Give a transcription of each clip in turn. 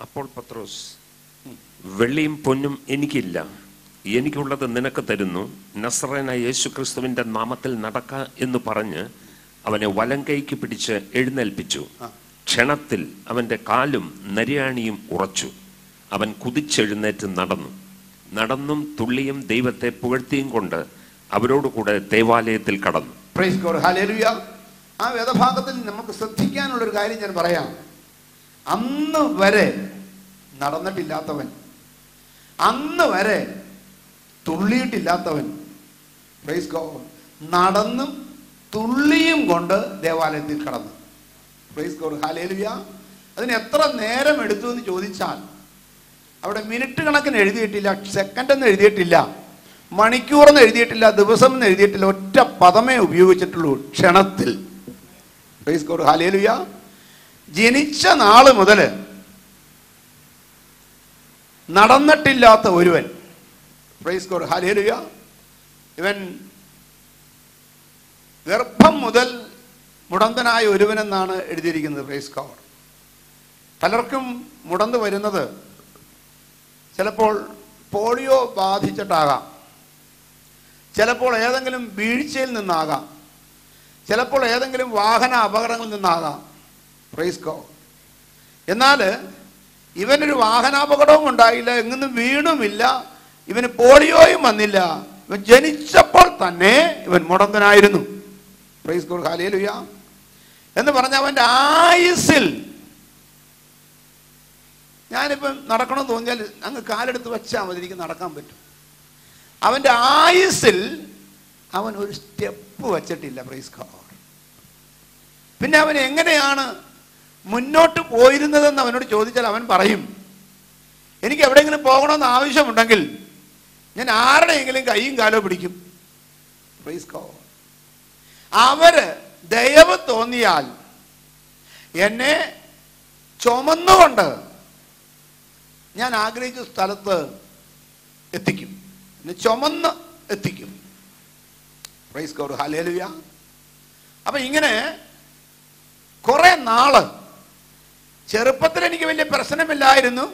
അപ്പോൾ പത്രോസ് വെള്ളിയും പൊന്നും എനിക്കില്ല എനിക്കുള്ളത് നിനക്ക് തരുന്നു നസ്രേന യേശു ക്രിസ്തുവിന്റെ നാമത്തിൽ നടക്ക എന്ന് പറഞ്ഞ് അവനെ വലം കൈക്ക് പിടിച്ച് എഴുന്നേൽപ്പിച്ചു ക്ഷണത്തിൽ അവന്റെ കാലും നരിയാണിയും ഉറച്ചു അവൻ കുതിച്ചെഴുന്നേറ്റ് നടന്നു നടന്നും തുള്ളിയും ദൈവത്തെ പുകഴ്ത്തിയും കൊണ്ട് അവരോടുകൂടെ ദേവാലയത്തിൽ കടന്നു പ്രൈസ് ഗോഡ് ഹല്ലേലൂയ ആ വേദഭാഗത്തിൽ നമുക്ക് ശ്രദ്ധിക്കാനുള്ള ഒരു കാര്യം ഞാൻ പറയാം അന്ന് വരെ നടന്നിട്ടില്ലാത്തവൻ അന്ന് വരെ തുള്ളിയിട്ടില്ലാത്തവൻ പ്രൈസ് ഗോഡ് നടന്നും തുള്ളിയും കൊണ്ട് ദേവാലയത്തിൽ കടന്നു പ്രൈസ് ഗോഡ് ഹാലേലുയ അതിന് എത്ര നേരം എടുത്തു എന്ന് ചോദിച്ചാൽ അവിടെ മിനിറ്റ് കണക്കിന് എഴുതിയിട്ടില്ല സെക്കൻഡ് എന്ന് എഴുതിയിട്ടില്ല മണിക്കൂറെന്ന് എഴുതിയിട്ടില്ല ദിവസം എന്ന് എഴുതിയിട്ടില്ല ഒറ്റ പദമേ ഉപയോഗിച്ചിട്ടുള്ളൂ ക്ഷണത്തിൽ പ്രൈസ് ഗോഡ് ഹാലേലുയ ജനിച്ച നാള് മുതൽ നടന്നിട്ടില്ലാത്ത ഒരുവൻ പ്രൈസ് ഗോഡ് ഹാലേലുയ ഇവൻ ഗർഭം മുതൽ മുടന്തനായ ഒരുവനെന്നാണ് എഴുതിയിരിക്കുന്നത് പ്രൈസ് ഗോഡ് പലർക്കും മുടന്ത് വരുന്നത് ചിലപ്പോൾ പോളിയോ ബാധിച്ചിട്ടാകാം ചിലപ്പോൾ ഏതെങ്കിലും വീഴ്ചയിൽ നിന്നാകാം ചിലപ്പോൾ ഏതെങ്കിലും വാഹന അപകടങ്ങളിൽ നിന്നാകാം പ്രൈസ് ഗോ എന്നാൽ ഇവനൊരു വാഹനാപകടവും ഉണ്ടായില്ല എങ്ങും വീണുമില്ല ഇവന് പോളിയോയും വന്നില്ല ഇവൻ ജനിച്ചപ്പോൾ തന്നെ ഇവൻ മുടന്തനായിരുന്നു പ്രൈസ് ഗോഡ് ഹാലേലുയ എന്ന് പറഞ്ഞ അവൻ്റെ ആയുസിൽ ഞാനിപ്പം നടക്കണം തോന്നിയാൽ അങ്ങ് കാലെടുത്ത് വെച്ചാൽ മതി എനിക്ക് നടക്കാൻ പറ്റും അവൻ്റെ ആയുസിൽ അവൻ ഒരു സ്റ്റെപ്പ് വച്ചിട്ടില്ല പ്രൈസ് ഗോഡ് പിന്നെ അവൻ എങ്ങനെയാണ് മുന്നോട്ട് പോയിരുന്നതെന്ന് അവനോട് ചോദിച്ചാൽ അവൻ പറയും എനിക്ക് എവിടെയെങ്കിലും പോകണമെന്ന് ആവശ്യമുണ്ടെങ്കിൽ ഞാൻ ആരുടെയെങ്കിലും കൈയും കാലോ പിടിക്കും പ്രൈസ് ഗോഡ് അവര് ദയവ് തോന്നിയാൽ എന്നെ ചുമന്നുകൊണ്ട് ഞാൻ ആഗ്രഹിച്ച സ്ഥലത്ത് എത്തിക്കും എന്നെ ചുമന്ന് എത്തിക്കും പ്രൈസ് ഗോഡ് ഹലേലുയ അപ്പൊ ഇങ്ങനെ കുറെ നാള് ചെറുപ്പത്തിൽ എനിക്ക് വലിയ പ്രശ്നമില്ലായിരുന്നു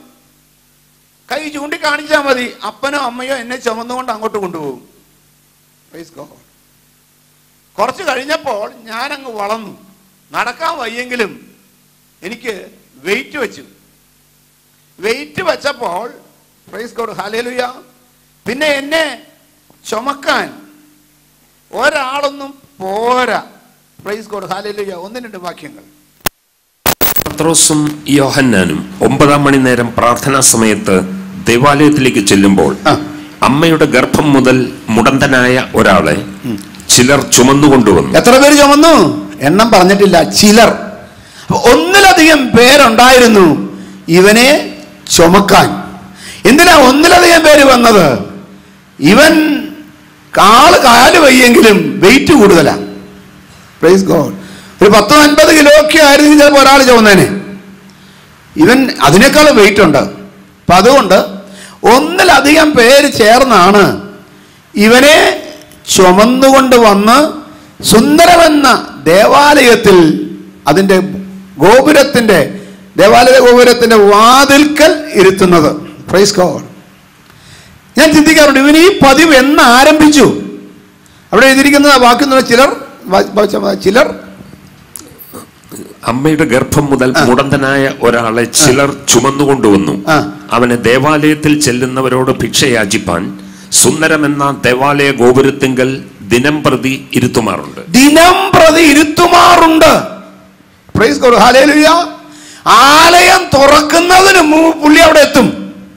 കൈ ചൂണ്ടിക്കാണിച്ചാൽ മതി അപ്പനോ അമ്മയോ എന്നെ ചുമന്നുകൊണ്ട് അങ്ങോട്ട് കൊണ്ടുപോകും പ്രൈസ് ഗോഡ് കുറച്ച് കഴിഞ്ഞപ്പോൾ ഞാൻ അങ്ങ് വളർന്നു നടക്കാൻ വയ്യെങ്കിലും എനിക്ക് വെയിറ്റ് വെച്ചു വെയിറ്റ് വെച്ചപ്പോൾ പ്രൈസ് ഗോഡ് ഹലേലുയ പിന്നെ എന്നെ ചുമക്കാൻ ഒരാളൊന്നും പോരാ പ്രൈസ് ഗോഡ് ഹലേലുയ ഒന്ന് രണ്ട് വാക്യങ്ങൾ പത്രോസും യോഹന്നാനും ഒമ്പതാം മണി നേരം പ്രാർത്ഥനാ സമയത്ത് ദേവാലയത്തിലേക്ക് ചെല്ലുമ്പോൾ ആ. അമ്മയുടെ ഗർഭം മുതൽ മുടന്തനായ ഒരാളെ ചിലർ ചുമന്നുകൊണ്ടുവന്നു എത്ര പേര് ചുമന്നു എണ്ണം പറഞ്ഞിട്ടില്ല ചിലർ അപ്പൊ ഒന്നിലധികം പേരുണ്ടായിരുന്നു ഇവനെ ചുമക്കാൻ എന്തിനാ ഒന്നിലധികം പേര് വന്നത് ഇവൻ കാള് കാല് വയ്യെങ്കിലും വെയിറ്റ് കൂടുതലാ പ്രൈസ് ഗോഡ് ഒരു പത്തോ അൻപത് കിലോ ഒക്കെ ആയിരുന്നു ചിലപ്പോൾ ഒരാൾ ചുമന്നേനെ ഇവൻ അതിനേക്കാളും വെയിറ്റ് ഉണ്ട് അപ്പൊ അതുകൊണ്ട് ഒന്നിലധികം പേര് ചേർന്നാണ് ഇവനെ ചുമന്നുകൊണ്ട് വന്ന് സുന്ദരമെന്ന ദേവാലയത്തിൽ അതിൻ്റെ ഗോപുരത്തിൻ്റെ ദേവാലയ ഗോപുരത്തിൻ്റെ വാതിൽക്കൽ ഇരുത്തുന്നത് പ്രൈസ് ഗോഡ് ഞാൻ ചിന്തിക്കാറുണ്ട് ഇവൻ ഈ പതിവ് എന്ന് ആരംഭിച്ചു അവിടെ എഴുതിയിരിക്കുന്ന വാക്കുന്ന ചിലർ വാ- വാ- ചിലർ അമ്മയുടെ ഗർഭം മുതൽ ആ. മുടന്തനായ ഒരാളെ ചിലർ ചുമന്നുകൊണ്ടുവന്നു ആ. അവനെ ദേവാലയത്തിൽ ചെല്ലുന്നവരോട് ഭിക്ഷയാചിപ്പാൻ സുന്ദരമെന്ന ദേവാലയ ഗോപുരത്തിങ്കൽ ദിനം പ്രതി ഇരുത്തുമാറുണ്ട് ദിനം പ്രതി ഇരുത്തുമാറുണ്ട് പ്രൈസ് ഗോഡ് ഹല്ലേലൂയ ആലയം തുറക്കുന്നതിന് മുമ്പ് പുള്ളി അവിടെ എത്തും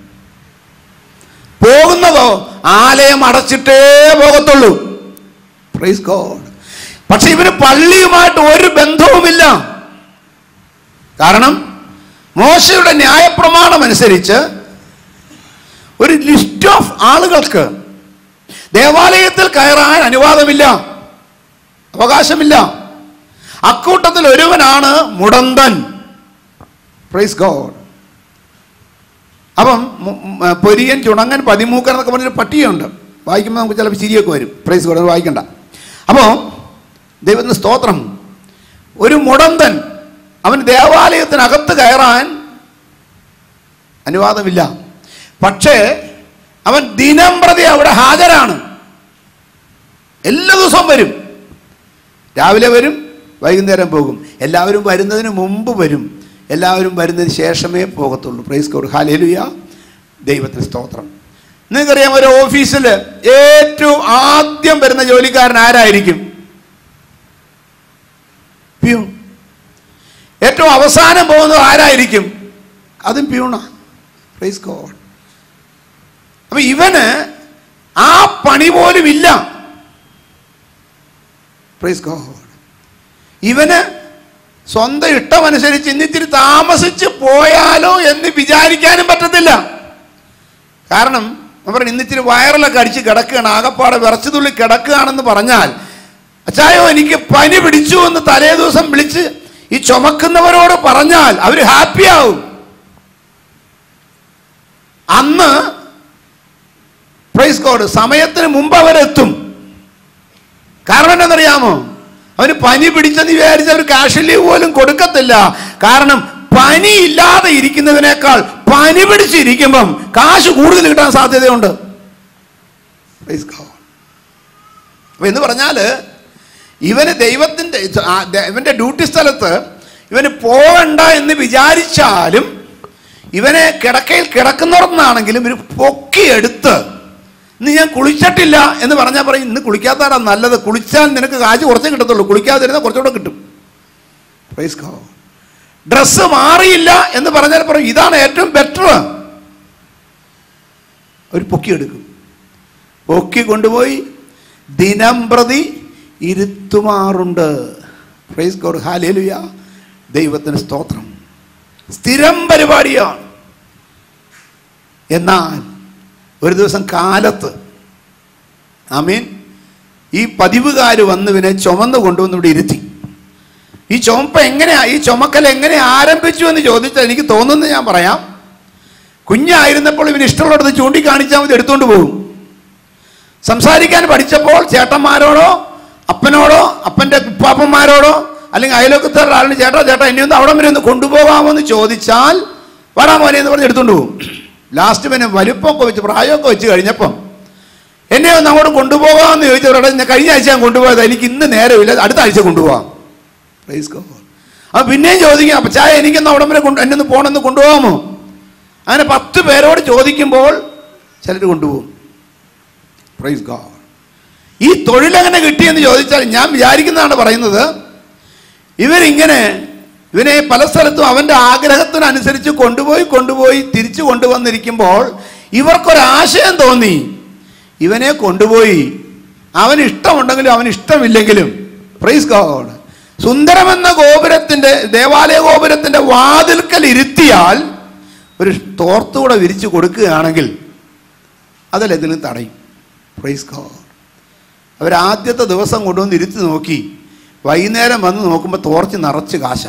പോകുന്നതോ ആലയം അടച്ചിട്ടേ പോകത്തുള്ളൂ പ്രൈസ് ഗോഡ് പക്ഷെ ഇവന് പള്ളിയുമായിട്ട് ഒരു ബന്ധവുമില്ല കാരണം മോശയുടെ ന്യായപ്രമാണം അനുസരിച്ച് ഒരു ലിസ്റ്റ് ഓഫ് ആളുകൾക്ക് ദേവാലയത്തിൽ കയറാൻ അനുവാദമില്ല അവകാശമില്ല അക്കൂട്ടത്തിൽ ഒരുവനാണ് മുടന്തൻ പ്രൈസ് ഗോഡ് അപ്പം മു- മ- പൊരിയൻ ചുണങ്ങൻ പതിമൂക്കൻ എന്നൊക്കെ പറഞ്ഞൊരു പട്ടികയുണ്ട് വായിക്കുമ്പോൾ നമുക്ക് ചിലപ്പോൾ ചിരിയൊക്കെ വരും പ്രൈസ് ഗോഡ് അത് വായിക്കണ്ട അപ്പോൾ ദൈവത്തിന് സ്തോത്രം ഒരു മുടന്തൻ അവൻ ദേവാലയത്തിനകത്ത് കയറാൻ അനുവാദമില്ല പക്ഷേ അവൻ ദിനം പ്രതി അവിടെ ഹാജരാണ് എല്ലാ ദിവസവും വരും രാവിലെ വരും വൈകുന്നേരം പോകും എല്ലാവരും വരുന്നതിന് മുമ്പ് വരും എല്ലാവരും വരുന്നതിന് ശേഷമേ പോകത്തുള്ളൂ പ്രൈസ് കോഡ് ഹാലേലുയ ദൈവത്തിന് സ്തോത്രം നിങ്ങൾക്കറിയാം ഒരു ഓഫീസിൽ ഏറ്റവും ആദ്യം വരുന്ന ജോലിക്കാരൻ ആരായിരിക്കും പ്യൂൺ ഏറ്റവും അവസാനം പോകുന്നത് ആരായിരിക്കും അതും പ്യൂണ പ്രൈസ് കോഡ് അപ്പൊ ഇവന് ആ പണി പോലും ഇല്ല പ്രൈസ് ഗോഡ് ഇവന് സ്വന്തം ഇഷ്ടമനുസരിച്ച് ഇന്നിത്തിരി താമസിച്ച് പോയാലോ എന്ന് വിചാരിക്കാനും പറ്റത്തില്ല കാരണം ഞാൻ പറഞ്ഞു ഇന്നിത്തിരി വയറിലൊക്കെ അടിച്ച് കിടക്കുകയാണ് ആകപ്പാടെ വിറച്ചുതുള്ളി കിടക്കുകയാണെന്ന് പറഞ്ഞാൽ അച്ചായോ എനിക്ക് പനി പിടിച്ചു എന്ന് തലേ ദിവസം വിളിച്ച് ഈ ചുമക്കുന്നവരോട് പറഞ്ഞാൽ അവർ ഹാപ്പിയാവും അന്ന് പ്രൈസ് കോഡ് സമയത്തിന് മുമ്പ് അവരെത്തും കാരണം എന്താണെന്നറിയാമോ അവന് പനി പിടിച്ചെന്ന് വിചാരിച്ച് അവർ കാഷ് ലീവ് പോലും കൊടുക്കത്തില്ല കാരണം പനി ഇല്ലാതെ ഇരിക്കുന്നതിനേക്കാൾ പനി പിടിച്ചിരിക്കുമ്പം കാശ് കൂടുതൽ കിട്ടാൻ സാധ്യതയുണ്ട് Praise God. അപ്പൊ എന്ന് പറഞ്ഞാല് ഇവന് ദൈവത്തിന്റെ ആ, ദ- ഇവന്റെ ഡ്യൂട്ടി സ്ഥലത്ത് ഇവന് പോകണ്ട എന്ന് വിചാരിച്ചാലും ഇവനെ കിടക്കയിൽ കിടക്കുന്നിടത്തുനിന്നാണെങ്കിലും ഇവര് പൊക്കിയെടുത്ത് ഇന്ന് ഞാൻ കുളിച്ചിട്ടില്ല എന്ന് പറഞ്ഞാൽ പറയും ഇന്ന് കുളിക്കാത്തതാണ് നല്ലത് കുളിച്ചാൽ നിനക്ക് കാശ് കുറച്ചേ കിട്ടത്തുള്ളൂ കുളിക്കാതിരുന്നാൽ കുറച്ചുകൂടെ കിട്ടും പ്രൈസ് ഗോഡ് ഡ്രസ്സ് മാറിയില്ല എന്ന് പറഞ്ഞാൽ പറയും ഇതാണ് ഏറ്റവും ബെറ്റർ അവർ പൊക്കിയെടുക്കും പൊക്കി കൊണ്ടുപോയി ദിനം പ്രതി ഇരുത്തുമാറുണ്ട് പ്രൈസ് ഗോഡ് ഹാലേലുയ ദൈവത്തിന് സ്തോത്രം സ്ഥിരം പരിപാടിയാണ് എന്നാൽ ഒരു ദിവസം കാലത്ത് ആമീൻ ഈ പതിവുകാർ വന്നുവിനെ ചുമന്ന് കൊണ്ടുവന്ന് ഇവിടെ ഇരുത്തി ഈ ചുമപ്പ് എങ്ങനെയാ ഈ ചുമക്കൽ എങ്ങനെ ആരംഭിച്ചു എന്ന് ചോദിച്ചാൽ എനിക്ക് തോന്നുന്നത് ഞാൻ പറയാം കുഞ്ഞായിരുന്നപ്പോൾ ഇവന് ഇഷ്ടമുള്ളിടത്ത് ചൂണ്ടിക്കാണിച്ചാൽ മതി എടുത്തുകൊണ്ട് പോകും സംസാരിക്കാൻ പഠിച്ചപ്പോൾ ചേട്ടന്മാരോടോ അപ്പനോടോ അപ്പൻ്റെ ഉപ്പാപ്പന്മാരോടോ അല്ലെങ്കിൽ അയലോക്കത്തെ ഒരാളിന് ചേട്ടാ ചേട്ടാ എന്നെ ഒന്ന് അവിടെ വരെ ഒന്ന് കൊണ്ടുപോകാമോ എന്ന് ചോദിച്ചാൽ വരാ മോനെ എന്ന് പറഞ്ഞ് എടുത്തുകൊണ്ട് പോകും ലാസ്റ്റ് പിന്നെ വലുപ്പമൊക്കെ വെച്ച് പ്രായമൊക്കെ വെച്ച് കഴിഞ്ഞപ്പം എന്നെ ഒന്ന് അങ്ങോട്ട് കൊണ്ടുപോകാമെന്ന് ചോദിച്ചവരോട് ഞാൻ കഴിഞ്ഞ ആഴ്ച ഞാൻ കൊണ്ടുപോയത് എനിക്ക് ഇന്ന് നേരമില്ല അടുത്ത ആഴ്ച കൊണ്ടുപോകാം പ്രൈസ് ഗോഡ് അപ്പം പിന്നെയും ചോദിക്കാം അപ്പം ചായ എനിക്കൊന്ന് അവിടം വരെ കൊണ്ട് എന്നെ ഒന്ന് പോകണമെന്ന് കൊണ്ടുപോകാമോ അങ്ങനെ പത്ത് പേരോട് ചോദിക്കുമ്പോൾ ചിലർ കൊണ്ടുപോകും പ്രൈസ് ഗോഡ് ഈ തൊഴിലെങ്ങനെ കിട്ടിയെന്ന് ചോദിച്ചാൽ ഞാൻ വിചാരിക്കുന്നതാണ് പറയുന്നത് ഇവരിങ്ങനെ ഇവനെ പല സ്ഥലത്തും അവൻ്റെ ആഗ്രഹത്തിനനുസരിച്ച് കൊണ്ടുപോയി കൊണ്ടുപോയി തിരിച്ചു കൊണ്ടുവന്നിരിക്കുമ്പോൾ ഇവർക്കൊരാശയം തോന്നി ഇവനെ കൊണ്ടുപോയി അവന് ഇഷ്ടമുണ്ടെങ്കിലും അവന് ഇഷ്ടമില്ലെങ്കിലും പ്രൈസ് ഗോഡ് സുന്ദരമെന്ന ഗോപുരത്തിൻ്റെ ദേവാലയ ഗോപുരത്തിൻ്റെ വാതിൽക്കൽ ഇരുത്തിയാൽ ഒരു തോർത്തുകൂടെ വിരിച്ചു കൊടുക്കുകയാണെങ്കിൽ അതല്ല ഇതിലും തടയും പ്രൈസ് ഗോഡ് അവരാദ്യത്തെ ദിവസം കൊണ്ടുവന്ന് ഇരുത്തി നോക്കി വൈകുന്നേരം വന്ന് നോക്കുമ്പോൾ തോർച്ച് നിറച്ച് കാശ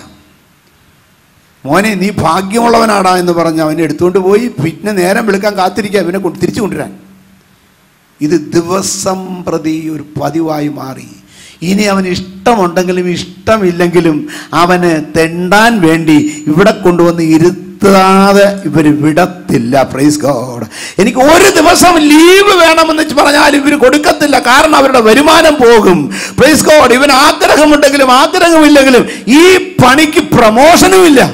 മോനെ നീ ഭാഗ്യമുള്ളവനാടാ എന്ന് പറഞ്ഞ് അവനെ എടുത്തുകൊണ്ട് പോയി പിന്നെ നേരം വിളിക്കാൻ കാത്തിരിക്കുക അവനെ കൊണ്ട് തിരിച്ചു കൊണ്ടുവരാൻ ഇത് ദിവസം പ്രതി ഒരു പതിവായി മാറി ഇനി അവന് ഇഷ്ടമുണ്ടെങ്കിലും ഇഷ്ടമില്ലെങ്കിലും അവന് തെണ്ടാൻ വേണ്ടി ഇവിടെ കൊണ്ടുവന്ന് ഇരുത്താതെ ഇവർ വിടത്തില്ല പ്രൈസ് ഗോഡ് എനിക്ക് ഒരു ദിവസം ലീവ് വേണമെന്ന് പറഞ്ഞാൽ ഇവർ കൊടുക്കത്തില്ല കാരണം അവരുടെ വരുമാനം പോകും പ്രൈസ് ഗോഡ് ഇവൻ ആഗ്രഹമുണ്ടെങ്കിലും ആഗ്രഹമില്ലെങ്കിലും ഈ പണിക്ക് പ്രമോഷനും ഇല്ല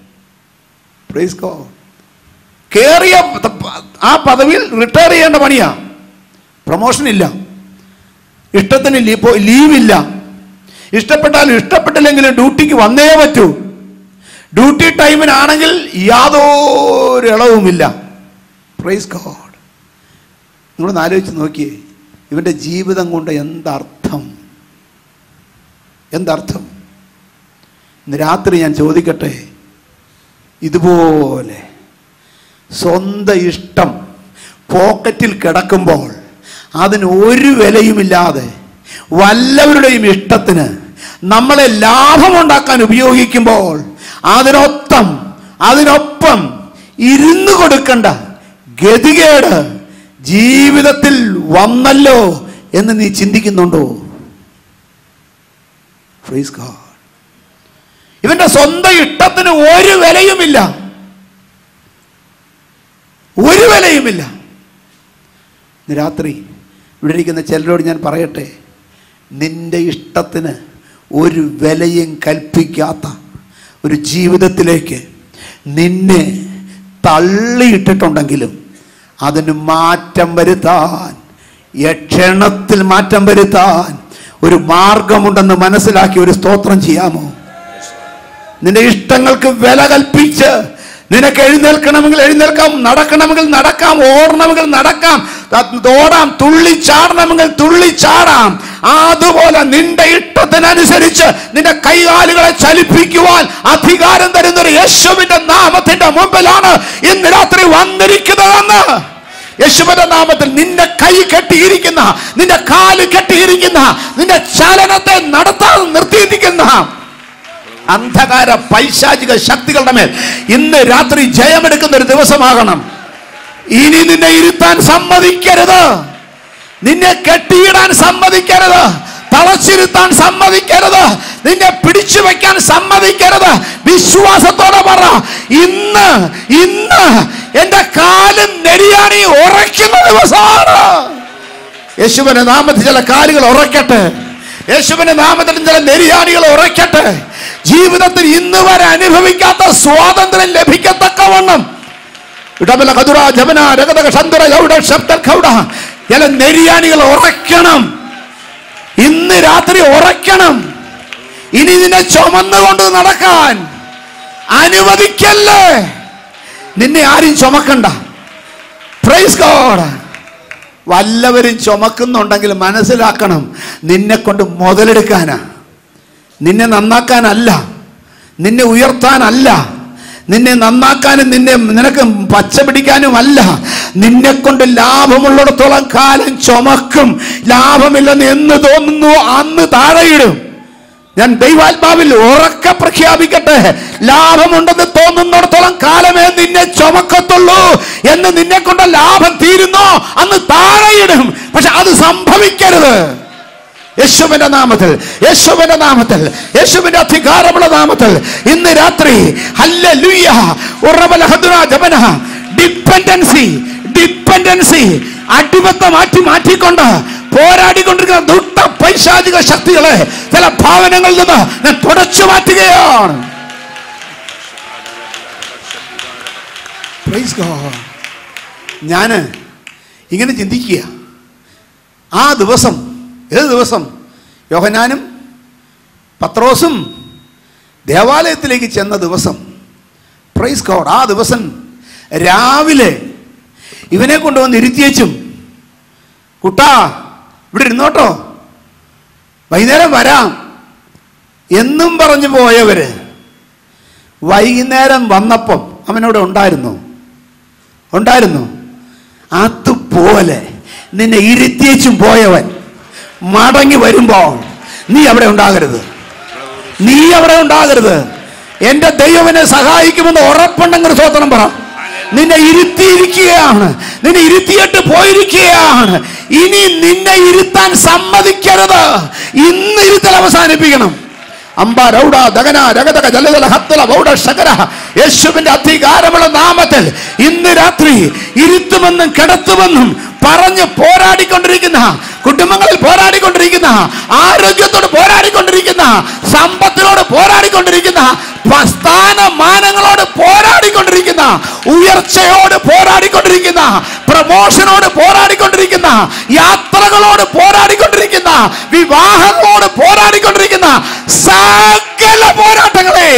പ്രൈസ് ഗോഡ് കേറിയ ആ പദവിയിൽ റിട്ടയർ ചെയ്യേണ്ട പണിയാ പ്രമോഷൻ ഇല്ല ഇഷ്ടത്തിന് ലീ- ലീവില്ല ഇഷ്ടപ്പെട്ടാലും ഇഷ്ടപ്പെട്ടില്ലെങ്കിലും ഡ്യൂട്ടിക്ക് വന്നേ പറ്റൂ ഡ്യൂട്ടി ടൈമിനാണെങ്കിൽ യാതൊരു ഇളവുമില്ല പ്രൈസ് ഗോഡ് നിങ്ങളൊന്ന് ആലോചിച്ച് നോക്കിയേ ഇവൻ്റെ ജീവിതം കൊണ്ട് എന്തർത്ഥം എന്തർത്ഥം ഇന്ന് രാത്രി ഞാൻ ചോദിക്കട്ടെ ഇതുപോലെ സ്വന്തം ഇഷ്ടം പോക്കറ്റിൽ കിടക്കുമ്പോൾ അതിന് ഒരു വിലയുമില്ലാതെ വല്ലവരുടെയും ഇഷ്ടത്തിന് നമ്മളെ ലാഭമുണ്ടാക്കാൻ ഉപയോഗിക്കുമ്പോൾ അതിനൊത്തം അതിനൊപ്പം ഇരുന്നു കൊടുക്കേണ്ട ഗതികേട് ജീവിതത്തിൽ വന്നല്ലോ എന്ന് നീ ചിന്തിക്കുന്നുണ്ടോ Praise God. ഇവന്റെ സ്വന്തം ഇഷ്ടത്തിന് ഒരു വിലയുമില്ല ഒരു വിലയുമില്ല ഇന്ന് രാത്രി ഇവിടെ ഇരിക്കുന്ന ചിലരോട് ഞാൻ പറയട്ടെ നിന്റെ ഇഷ്ടത്തിന് ഒരു വിലയും കൽപ്പിക്കാത്ത ഒരു ജീവിതത്തിലേക്ക് നിന്നെ തള്ളിയിട്ടിട്ടുണ്ടെങ്കിലും അതിന് മാറ്റം വരുത്താൻ യക്ഷണത്തിൽ മാറ്റം വരുത്താൻ ഒരു മാർഗമുണ്ടെന്ന് മനസ്സിലാക്കി ഒരു സ്തോത്രം ചെയ്യാമോ നിന്റെ ഇഷ്ടങ്ങൾക്ക് വില കൽപ്പിച്ച് നിനക്ക് എഴുന്നേൽക്കണമെങ്കിൽ എഴുന്നേൽക്കാം നടക്കണമെങ്കിൽ നടക്കാം ഓടണമെങ്കിൽ നടക്കാം ഓടാം തുള്ളി ചാടണമെങ്കിൽ തുള്ളി ചാടാം അതുപോലെ നിന്റെ ഇഷ്ടത്തിനനുസരിച്ച് നിന്റെ കൈകാലുകളെ ചലിപ്പിക്കുവാൻ അധികാരം തരുന്ന ഒരു യേശുവിന്റെ നാമത്തിന്റെ മുമ്പിലാണ് ഇന്ന് രാത്രി വന്നിരിക്കുന്നതെന്ന് യേശുവിന്റെ നാമത്തിൽ നിന്റെ കൈ കെട്ടിയിരിക്കുന്ന നിന്റെ കാല് കെട്ടിയിരിക്കുന്ന നിന്റെ ചലനത്തെ നടത്താതെ നിർത്തിയിരിക്കുന്ന അന്ധകാര പൈശാചിക ശക്തികളുടെ മേൽ ഇന്ന് രാത്രി ജയമെടുക്കുന്ന ഒരു ദിവസമാകണം ഇനി നിന്നെ ഇരുത്താൻ സമ്മതിക്കരുത് നിന്നെ കെട്ടിയിടാൻ സമ്മതിക്കരുത് തളച്ചിരുത്താൻ സമ്മതിക്കരുത് നിന്നെ പിടിച്ചു വെക്കാൻ സമ്മതിക്കരുത് വിശ്വാസത്തോടെ പറ ഇന്ന് ഇന്ന് എന്റെ കാലും നെരിയാണി ഉറയ്ക്കുന്ന ദിവസമാണ് യേശുവിന്റെ നാമത്തിൽ ചില കാലുകൾ ഉറയ്ക്കട്ടെ യേശുവിന്റെ നാമത്തിൽ ചില നെരിയാണികൾ ഉറയ്ക്കട്ടെ ജീവിതത്തിൽ ഇന്ന് വരെ അനുഭവിക്കാത്ത സ്വാതന്ത്ര്യം ലഭിക്കത്തക്കവണ്ണം ഇടമല കതുറ ജപന രഗതക സന്തുര യൗഡ ശബ്ദ ഖൗഡ ചില നെരിയാണികൾ ഉറയ്ക്കണം ഇന്ന് രാത്രി ഉറയ്ക്കണം ഇനി നിന്നെ ചുമന്നുകൊണ്ട് നടക്കാൻ അനുവദിക്കല്ലേ നിന്നെ ആരും ചുമക്കണ്ട പ്രൈസ് ഗോഡ് വല്ലവരും ചുമക്കുന്നുണ്ടെങ്കിൽ മനസ്സിലാക്കണം നിന്നെ കൊണ്ട് മുതലെടുക്കാനാ നിന്നെ നന്നാക്കാനല്ല നിന്നെ ഉയർത്താനല്ല നിന്നെ നന്നാക്കാനും നിന്നെ നിനക്ക് പച്ച പിടിക്കാനുമല്ല നിന്നെ കൊണ്ട് ലാഭമുള്ളിടത്തോളം കാലം ചുമക്കും ലാഭമില്ലെന്ന് എന്ന് തോന്നുന്നു അന്ന് താഴെയിടും ഞാൻ ദൈവാത്മാവിൽ ഉറക്കെ പ്രഖ്യാപിക്കട്ടെ ലാഭമുണ്ടെന്ന് തോന്നുന്നിടത്തോളം കാലമേ നിന്നെ ചുമക്കത്തുള്ളൂ എന്ന് നിന്നെ കൊണ്ട് ലാഭം തീരുന്നോ അന്ന് താഴെയിടും പക്ഷെ അത് സംഭവിക്കരുത് യേശുവിന്റെ നാമത്തിൽ യേശുവിന്റെ നാമത്തിൽ യേശുവിന്റെ അധികാരമുള്ള നാമത്തിൽ ഇന്ന് രാത്രി ഹല്ലേലൂയ ഉറവല ഹദ്റ ജബന ഡിപ്പെൻഡൻസി ഡിപ്പെൻഡൻസി അടിമത്തം മാറ്റി മാറ്റിക്കൊണ്ട് പോരാടിക്കൊണ്ടിരിക്കുന്ന ദുഷ്ട പൈശാചിക ശക്തികളെ ചില ഭാവനങ്ങളിൽ നിന്ന് ഞാൻ തുടച്ചു മാറ്റുകയാണ് Praise God. ഞാന് ഇങ്ങനെ ചിന്തിക്കുക ആ ദിവസം ഏത് ദിവസം യോഹനാനും പത്രോസും ദേവാലയത്തിലേക്ക് ചെന്ന ദിവസം പ്രൈസ് ഗോഡ് ആ ദിവസം രാവിലെ ഇവനെ കൊണ്ടുവന്ന് ഇരുത്തിയേച്ചും കുട്ടാ ഇവിടെ ഇരുന്നോട്ടോ വൈകുന്നേരം വരാം എന്നും പറഞ്ഞു പോയവര് വൈകുന്നേരം വന്നപ്പം അവനോട് ഉണ്ടായിരുന്നു ഉണ്ടായിരുന്നു അതുപോലെ നിന്നെ ഇരുത്തിയേച്ചും പോയവൻ മടങ്ങി വരുമ്പോൾ നീ അവിടെ ഉണ്ടാകരുത് നീ അവിടെ ഉണ്ടാകരുത് എന്റെ ദൈവനെ സഹായിക്കുമെന്ന് ഉറപ്പുണ്ടെങ്കിൽ സ്വതന്ത്രം പറ നിന്നെ ഇരുത്തിയിരിക്കുകയാണ് നിന്നെ ഇരുത്തിയിട്ട് പോയിരിക്കുകയാണ് ഇനി നിന്നെ ഇരുത്താൻ സമ്മതിക്കരുത് ഇന്ന് ഇരുത്തൽ അവസാനിപ്പിക്കണം അമ്പ രൗഡ ദഗന രഗതക ജലജല ഹത്തല ബൗഡ ശകര യേശുവിന്റെ അധികാരമുള്ള നാമത്തിൽ ഇന്ന് രാത്രി ഇരുത്തുമെന്നും കിടത്തുമെന്നും പറഞ്ഞ് പോരാടിക്കൊണ്ടിരിക്കുന്ന കുടുംബങ്ങളിൽ പോരാടിക്കൊണ്ടിരിക്കുന്ന ആരോഗ്യത്തോട് പോരാടിക്കൊണ്ടിരിക്കുന്ന സമ്പത്തിനോട് പോരാടിക്കൊണ്ടിരിക്കുന്ന പ- സ്ഥാനമാനങ്ങളോട് പോരാടിക്കൊണ്ടിരിക്കുന്ന ഉയർച്ചയോട് പോരാടിക്കൊണ്ടിരിക്കുന്ന പ്രമോഷനോട് പോരാടിക്കൊണ്ടിരിക്കുന്ന യാത്രകളോട് പോരാടിക്കൊണ്ടിരിക്കുന്ന വിവാഹങ്ങളോട് പോരാടിക്കൊണ്ടിരിക്കുന്ന സകല പോരാട്ടങ്ങളെ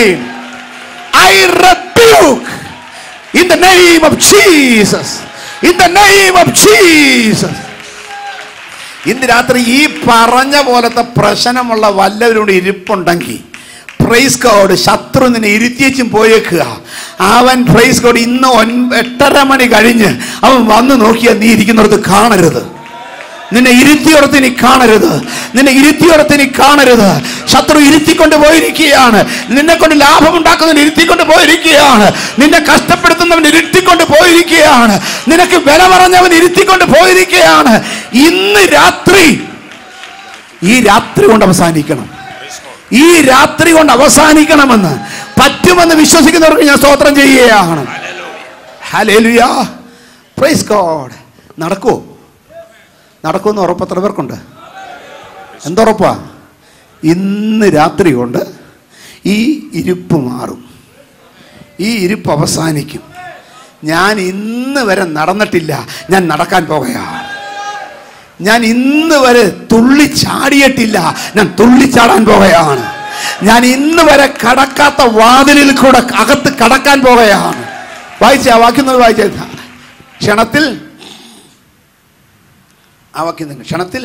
I rebuke in the name of Jesus. In the name of Jesus. ഇന്ന് രാത്രി ഈ പറഞ്ഞ പോലത്തെ പ്രശ്നമുള്ള വല്ലവരോട് ഇരിപ്പുണ്ടെങ്കിൽ പ്രൈസ് കോഡ് ശത്രു നിന്നെ ഇരുത്തിയച്ചും പോയേക്കുക അവൻ പ്രൈസ് കോഡ് ഇന്ന് ഒൻപ എട്ടര മണി കഴിഞ്ഞ് അവൻ വന്ന് നോക്കിയാൽ നീ ഇരിക്കുന്നിടത്ത് കാണരുത് നിന്നെ ഇരുത്തിയോടത്ത് നീ കാണരുത് നിന്നെ ഇരുത്തിയോടത്ത് നീ കാണരുത് ശത്രു ഇരുത്തിക്കൊണ്ട് പോയിരിക്കുകയാണ് നിന്നെ കൊണ്ട് ലാഭമുണ്ടാക്കുന്നവൻ ഇരുത്തിക്കൊണ്ട് പോയിരിക്കുകയാണ് നിന്നെ കഷ്ടപ്പെടുത്തുന്നവൻ ഇരുത്തിക്കൊണ്ട് പോയിരിക്കുകയാണ് നിനക്ക് വില പറഞ്ഞവൻ ഇരുത്തിക്കൊണ്ട് പോയിരിക്കുകയാണ് ഇന്ന് രാത്രി ഈ രാത്രി കൊണ്ട് അവസാനിക്കണം ഈ രാത്രി കൊണ്ട് അവസാനിക്കണമെന്ന് പറ്റുമെന്ന് വിശ്വസിക്കുന്നവർക്ക് ഞാൻ സ്തോത്രം ചെയ്യുകയാണ് ഹല്ലേലൂയ പ്രൈസ് ഗോഡ് നടക്കുമോ നടക്കുമെന്ന് ഉറപ്പ് എത്ര പേർക്കുണ്ട് എന്തുറപ്പാ ഇന്ന് രാത്രി കൊണ്ട് ഈ ഇരിപ്പ് മാറും ഈ ഇരിപ്പ് അവസാനിക്കും ഞാൻ ഇന്ന് വരെ നടന്നിട്ടില്ല ഞാൻ നടക്കാൻ പോകുകയാണ് ഞാൻ ഇന്ന് വരെ തുള്ളി ചാടിയിട്ടില്ല ഞാൻ തുള്ളിച്ചാടാൻ പോകുകയാണ് ഞാൻ ഇന്ന് വരെ കടക്കാത്ത വാതിലിൽ കൂടെ അകത്ത് കടക്കാൻ പോകുകയാണ് വായിച്ച വാക്യം വായിച്ച ക്ഷണത്തിൽ ആ വാക്യം തന്നെ ക്ഷണത്തിൽ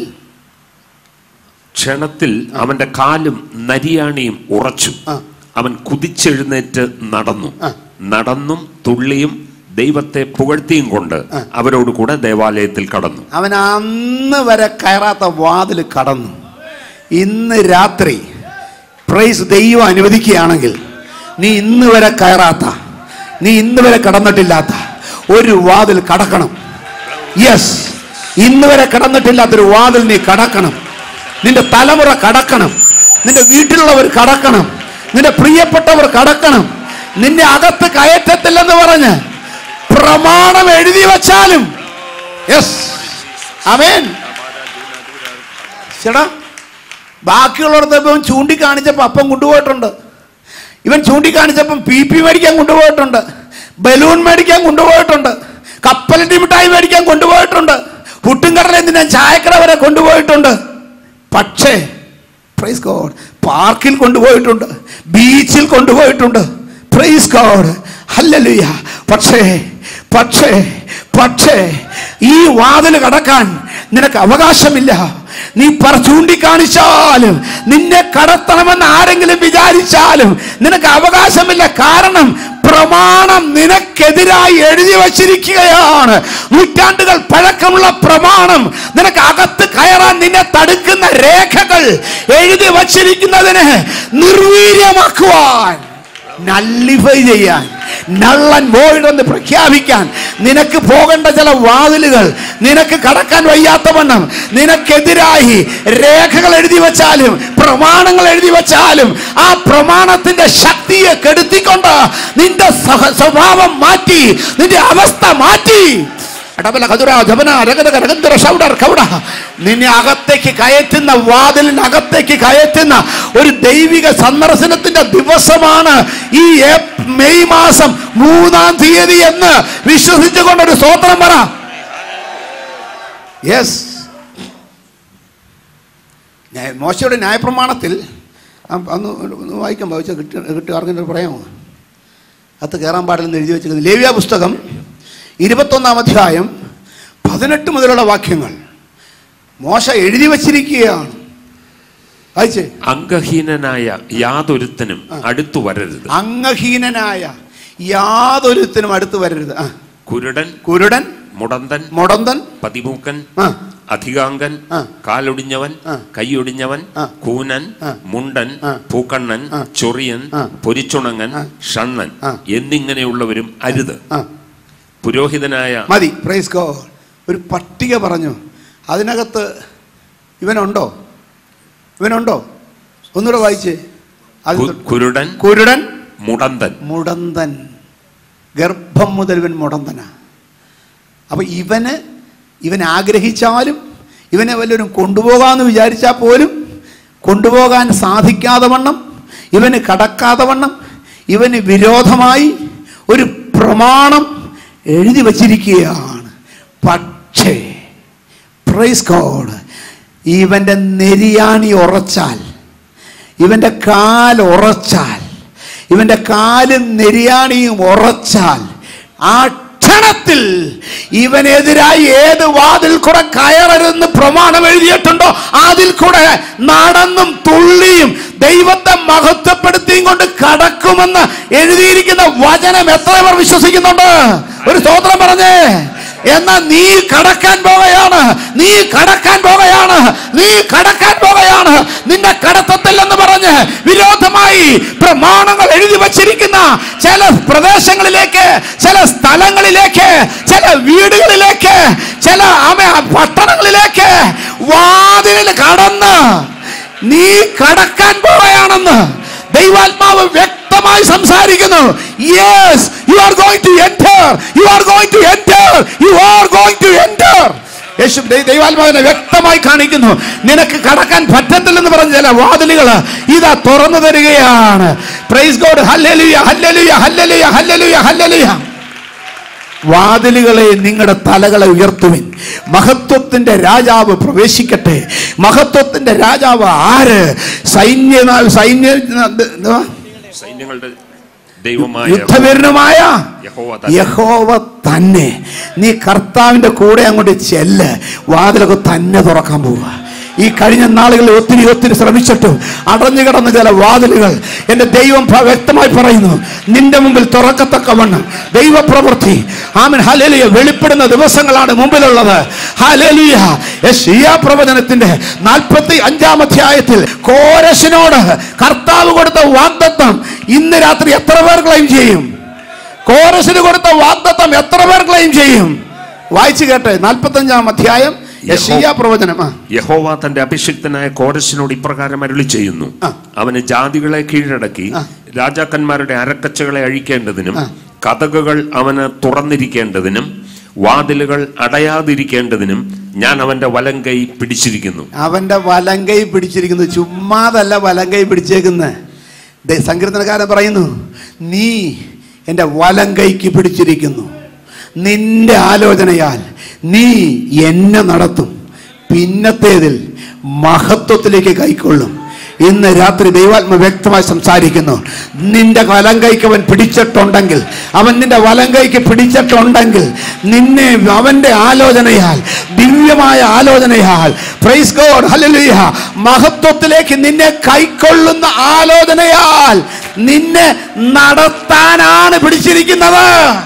ക്ഷണത്തിൽ അവന്റെ കാലും നരിയാണിയും ഉറച്ചു ആ. അവൻ കുതിച്ചെഴുന്നേറ്റ് നടന്നു ആ. നടന്നും തുള്ളിയും ദൈവത്തെ പുകഴ്ത്തിയും കൊണ്ട് അവരോട് കൂടെ ദേവാലയത്തിൽ കടന്നു അവൻ അന്ന് വരെ കയറാത്ത വാതിൽ കടന്നു ഇന്ന് രാത്രി പ്രൈസ് ദൈവം അനുവദിക്കുകയാണെങ്കിൽ നീ ഇന്ന് വരെ കയറാത്ത നീ ഇന്ന് വരെ കടന്നിട്ടില്ലാത്ത ഒരു വാതിൽ കടക്കണം യെസ് ഇന്ന് വരെ കടന്നിട്ടില്ലാത്തൊരു വാതിൽ നീ കടക്കണം നിന്റെ തലമുറ കടക്കണം നിന്റെ വീട്ടിലുള്ളവർ കടക്കണം നിന്റെ പ്രിയപ്പെട്ടവർ കടക്കണം നിന്നെ അകത്ത് കയറ്റത്തില്ലെന്ന് പറഞ്ഞ് പ്രമാണം എഴുതി വച്ചാലും യെസ് അമേൻ ചേട്ടാ ബാക്കിയുള്ളിടത്ത് ഇപ്പം ചൂണ്ടിക്കാണിച്ചപ്പോൾ അപ്പം കൊണ്ടുപോയിട്ടുണ്ട് ഇവൻ ചൂണ്ടിക്കാണിച്ചപ്പം പി പി മേടിക്കാൻ കൊണ്ടുപോയിട്ടുണ്ട് ബലൂൺ മേടിക്കാൻ കൊണ്ടുപോയിട്ടുണ്ട് കപ്പലിൻ്റെ മിഠായി മേടിക്കാൻ കൊണ്ടുപോയിട്ടുണ്ട് പുട്ടുംകടല എന്തിനാ ചായക്കട വരെ കൊണ്ടുപോയിട്ടുണ്ട് പക്ഷേ പ്രൈസ് ഗോഡ് പാർക്കിൽ കൊണ്ടുപോയിട്ടുണ്ട് ബീച്ചിൽ കൊണ്ടുപോയിട്ടുണ്ട് പ്രൈസ് ഗോഡ് ഹല്ലേലൂയ പക്ഷേ പക്ഷേ പക്ഷേ ഈ വാതിൽ കടക്കാൻ നിനക്ക് അവകാശമില്ല നീ പറ ചൂണ്ടിക്കാണിച്ചാലും നിന്നെ കടത്തണമെന്ന് ആരെങ്കിലും വിചാരിച്ചാലും നിനക്ക് അവകാശമില്ല കാരണം പ്രമാണം നിനക്കെതിരായി എഴുതി വച്ചിരിക്കുകയാണ് നൂറ്റാണ്ടുകൾ പഴക്കമുള്ള പ്രമാണം നിനക്ക് അകത്ത് കയറാൻ നിന്നെ തടുക്കുന്ന രേഖകൾ എഴുതി വച്ചിരിക്കുന്നതിന് നിർവീര്യമാക്കുവാൻ നള്ളിഫൈ ചെയ്യാൻ നള്ളൻ വോയിഡ് എന്ന് പ്രഖ്യാപിക്കാൻ നിനക്ക് പോകേണ്ട ചില വാതിലുകൾ നിനക്ക് കടക്കാൻ വയ്യാത്തവണ്ണം നിനക്കെതിരായി രേഖകൾ എഴുതി വച്ചാലും പ്രമാണങ്ങൾ എഴുതി വച്ചാലും ആ പ്രമാണത്തിന്റെ ശക്തിയെ കെടുത്തിക്കൊണ്ട് നിന്റെ സഹ- സ്വഭാവം മാറ്റി നിന്റെ അവസ്ഥ മാറ്റി അടബല കതുര ജപന രഗത രഗന്തര ഷൗഡർ കൗഡ നിന്നെ അകത്തേക്ക് കയറ്റുന്ന വാതിലിനകത്തേക്ക് കയറ്റുന്ന ഒരു ദൈവിക സന്ദർശനത്തിന്റെ ദിവസമാണ് ഈ ഏപ്- മെയ് മാസം മൂന്നാം തീയതി എന്ന് വിശ്വസിച്ചുകൊണ്ട് ഒരു സ്വോത്രം പറ യെസ് മോശയുടെ ന്യായപ്രമാണത്തിൽ ആ, അന്ന് ഒന്ന് വായിക്കാൻ വായിച്ച കിട്ടി കിട്ടി ആർക്കെങ്കിലും പറയാമോ അകത്ത് കയറാൻ പാടില്ലെന്ന് എഴുതി വെച്ചിരിക്കുന്നത് ലേവ്യ പുസ്തകം ഇരുപത്തൊന്നാം അധ്യായം പതിനെട്ട് മുതലുള്ള വാക്യങ്ങൾ മോശ എഴുതി വച്ചിരിക്കുകയാണ് വായിച്ചേ അംഗഹീനനായ യാതൊരുത്തനും അടുത്തു വരരുത് അംഗഹീനനായ യാതൊരുത്തിനും അടുത്ത് വരരുത് ആ കുരുടൻ കുരുടൻ മുടന്തൻ മുടന്തൻ പതിമൂക്കൻ ആ അധികാംഗൻ ആ. കാലൊടിഞ്ഞവൻ ആ. കൈയൊടിഞ്ഞവൻ ആ. കൂനൻ ആ. മുണ്ടൻ ആ. പൂക്കണ്ണൻ ആ. ചൊറിയൻ ആ. പൊരിച്ചുണങ്ങൻ ആ. ഷണ്ണൻ ആ. എന്നിങ്ങനെയുള്ളവരും അരുത് ആ പുരോഹിതനായ മതി പ്രൈസ് ഗോ ഒരു പട്ടിക പറഞ്ഞു അതിനകത്ത് ഇവനുണ്ടോ ഇവനുണ്ടോ ഒന്നുകൂടെ വായിച്ചേ അത് കു- കുരുടൻ കുരുടൻ മുടന്തൻ മുടന്തൻ ഗർഭം മുതൽ ഇവൻ മുടന്തനാ അപ്പൊ ഇവന് ഇവൻ ആഗ്രഹിച്ചാലും ഇവനെ വല്ലവരും കൊണ്ടുപോകാമെന്ന് വിചാരിച്ചാൽ പോലും കൊണ്ടുപോകാൻ സാധിക്കാതെ വണ്ണം ഇവന് കടക്കാതെ വണ്ണം ഇവന് വിരോധമായി ഒരു പ്രമാണം എഴുതി വച്ചിരിക്കുകയാണ് പക്ഷേ പ്രൈസ് ഗോഡ് ഇവൻ്റെ നെരിയാണി ഉറച്ചാൽ ഇവൻ്റെ കാൽ ഉറച്ചാൽ ഇവൻ്റെ കാലും നെരിയാണിയും ഉറച്ചാൽ ആ ക്ഷണത്തിൽ ഇവനെതിരായി ഏത് വാതിൽ കൂടെ കയറരുതെന്ന് പ്രമാണം എഴുതിയിട്ടുണ്ടോ അതിൽ കൂടെ നടന്നും തുള്ളിയും ദൈവത്തെ മഹത്വപ്പെടുത്തിയും കൊണ്ട് കടക്കുമെന്ന് എഴുതിയിരിക്കുന്ന വചനം എത്ര പേർ വിശ്വസിക്കുന്നുണ്ട് ഒരു സ്തോത്രം പറഞ്ഞേ എന്നാ നീ കടക്കാൻ പോവുകയാണ് നീ കടക്കാൻ പോവുകയാണ് നീ കടക്കാൻ പോവുകയാണ് നിന്നെ കടത്തത്തില്ലെന്ന് പറഞ്ഞ് വിരോധമായി പ്രമാണങ്ങൾ എഴുതി വച്ചിരിക്കുന്ന ചില പ്രദേശങ്ങളിലേക്ക് ചില സ്ഥലങ്ങളിലേക്ക് ചില വീടുകളിലേക്ക് ചില ആമേ, പട്ടണങ്ങളിലേക്ക് വാതിലിൽ കടന്ന് നീ കടക്കാൻ പോവുകയാണെന്ന് ദൈവാത്മാവ് വ്യക്തമായി സംസാരിക്കുന്നു yes you are going to enter you are going to enter enter you are going to enter യേശു ദൈ- ദൈവാത്മാവിനെ വ്യക്തമായി കാണിക്കുന്നു നിനക്ക് കടക്കാൻ പറ്റത്തില്ലെന്ന് പറഞ്ഞ ചില വാതിലുകൾ ഇതാ തുറന്നു തരികയാണ് praise God hallelujah hallelujah hallelujah hallelujah hallelujah വാതിലുകളെ നിങ്ങളുടെ തലകളെ ഉയർത്തുവിൻ മഹത്വത്തിന്റെ രാജാവ് പ്രവേശിക്കട്ടെ മഹത്വത്തിന്റെ രാജാവ് ആര് സൈന്യ സൈന്യ എന്തുവാ? സൈന്യങ്ങളുടെ ദൈവമായ യുദ്ധവീരനുമായ യഹോവ തന്നെ. യഹോവ തന്നെ നീ കർത്താവിന്റെ കൂടെ അങ്ങോട്ട് ചെല്ല് വാതിലൊക്കെ തന്നെ തുറക്കാൻ പോവുക ഈ കഴിഞ്ഞ നാളുകളിൽ ഒത്തിരി ഒത്തിരി ശ്രമിച്ചിട്ടും അടഞ്ഞു കിടന്ന ചില വാതിലുകൾ എൻ്റെ ദൈവം ഭ- വ്യക്തമായി പറയുന്നു നിന്റെ മുമ്പിൽ തുറക്കത്തക്കവണ്ണം ദൈവപ്രവൃത്തി ആമൻ ഹലേലിയ വെളിപ്പെടുന്ന ദിവസങ്ങളാണ് മുമ്പിലുള്ളത് ഹലേലിയ യശയ്യാ പ്രവചനത്തിന്റെ നാൽപ്പത്തി അഞ്ചാം അധ്യായത്തിൽ കോരശിനോട് കർത്താവ് കൊടുത്ത വാഗ്ദത്തം ഇന്ന് രാത്രി എത്ര പേർ ക്ലെയിം ചെയ്യും കോരസിന് കൊടുത്ത വാഗ്ദത്തം എത്ര പേർ ക്ലെയിം ചെയ്യും വായിച്ചു കേട്ടെ നാൽപ്പത്തി അഞ്ചാം അധ്യായം യശയ്യാ പ്രവചനം ആ യഹോവ തന്റെ അഭിഷിക്തനായ കോരശിനോട് ഇപ്രകാരം അരുളി ചെയ്യുന്നു ആ. അവന് ജാതികളെ കീഴടക്കി ആ. രാജാക്കന്മാരുടെ അരക്കച്ചകളെ അഴിക്കേണ്ടതിനും ആ. കഥകുകൾ അവന് തുറന്നിരിക്കേണ്ടതിനും വാതിലുകൾ അടയാതിരിക്കേണ്ടതിനും ഞാൻ അവന്റെ വലം കൈ പിടിച്ചിരിക്കുന്നു അവന്റെ വലങ്കൈ പിടിച്ചിരിക്കുന്നത് ചുമ്മാതല്ല വലങ്കൈ പിടിച്ചേക്കുന്നത് സങ്കീർത്തനക്കാരൻ പറയുന്നു നീ എൻ്റെ വലങ്കൈക്ക് പിടിച്ചിരിക്കുന്നു നിന്റെ ആലോചനയാൽ നീ എന്നെ നടത്തും പിന്നത്തേതിൽ മഹത്വത്തിലേക്ക് കൈക്കൊള്ളും ഇന്ന് രാത്രി ദൈവാത്മ വ്യക്തമായി സംസാരിക്കുന്നു നിന്റെ വലങ്കൈക്ക് അവൻ പിടിച്ചിട്ടുണ്ടെങ്കിൽ അവൻ നിന്റെ വലങ്കൈക്ക് പിടിച്ചിട്ടുണ്ടെങ്കിൽ നിന്നെ അവന്റെ ആലോചനയാൽ ദിവ്യമായ ആലോചനയാൽ പ്രൈസ് ഗോഡ് ഹല്ലേലൂയ മഹത്വത്തിലേക്ക് നിന്നെ കൈക്കൊള്ളുന്ന ആലോചനയാൽ നിന്നെ നടത്താനാണ് പിടിച്ചിരിക്കുന്നത്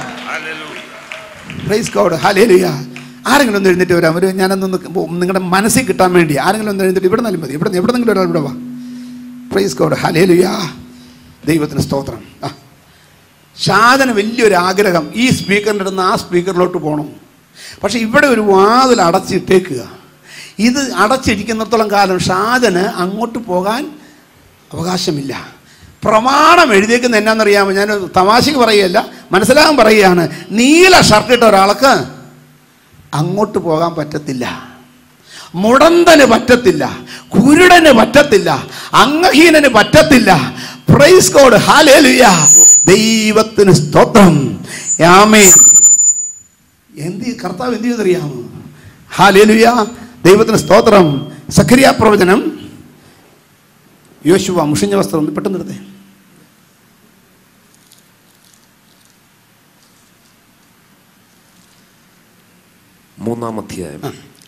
പ്രൈസ് ഗോഡ് ഹല്ലേലൂയ ആരെങ്കിലും ഒന്ന് എഴുന്നേറ്റ് വരാം ഒരു ഞാനൊന്ന് നിങ്ങളുടെ മനസ്സിൽ കിട്ടാൻ വേണ്ടി ആരെങ്കിലും ഒന്ന് എഴുന്നേറ്റ് ഇവിടെ നിന്നാലും മതി ഇവിടെ എവിടെ നിന്നെങ്കിലും ഒരാൾ ഇവിടെ വാ പ്രൈസ് ഗോഡ് ഹല്ലേലൂയ ദൈവത്തിന് സ്തോത്രം ആ ഷാജന് വലിയൊരു ആഗ്രഹം ഈ സ്പീക്കറിൻ്റെ അടുത്ത് ആ സ്പീക്കറിലോട്ട് പോകണം പക്ഷെ ഇവിടെ ഒരു വാതിൽ അടച്ചിട്ടേക്കുക ഇത് അടച്ചിരിക്കുന്നിടത്തോളം കാലം ഷാജന് അങ്ങോട്ട് പോകാൻ അവകാശമില്ല പ്രമാണം എഴുതിയേക്കുന്ന എന്നാണെന്നറിയാമോ ഞാൻ തമാശക്ക് പറയുകയല്ല മനസ്സിലാകാൻ പറയുകയാണ് നീല ഷർട്ടിട്ട ഒരാൾക്ക് അങ്ങോട്ട് പോകാൻ പറ്റത്തില്ല മുടന്തന് പറ്റത്തില്ല കുരുടന് പറ്റത്തില്ല അംഗഹീനന് പറ്റത്തില്ല പ്രൈസ് കോഡ് ഹാലേലുയ ദൈവത്തിന് സ്തോത്രം ആമേ എന്ത് ഈ കർത്താവ് എന്ത് ചെയ്യുന്നറിയാമോ ഹാലേലുയ ദൈവത്തിന് സ്തോത്രം സഖരിയ പ്രവചനം യോശുവ മുഷിഞ്ഞ വസ്ത്രം ഒന്ന് പെട്ടെന്ന് എടുത്തേ മൂന്നാം അധ്യായം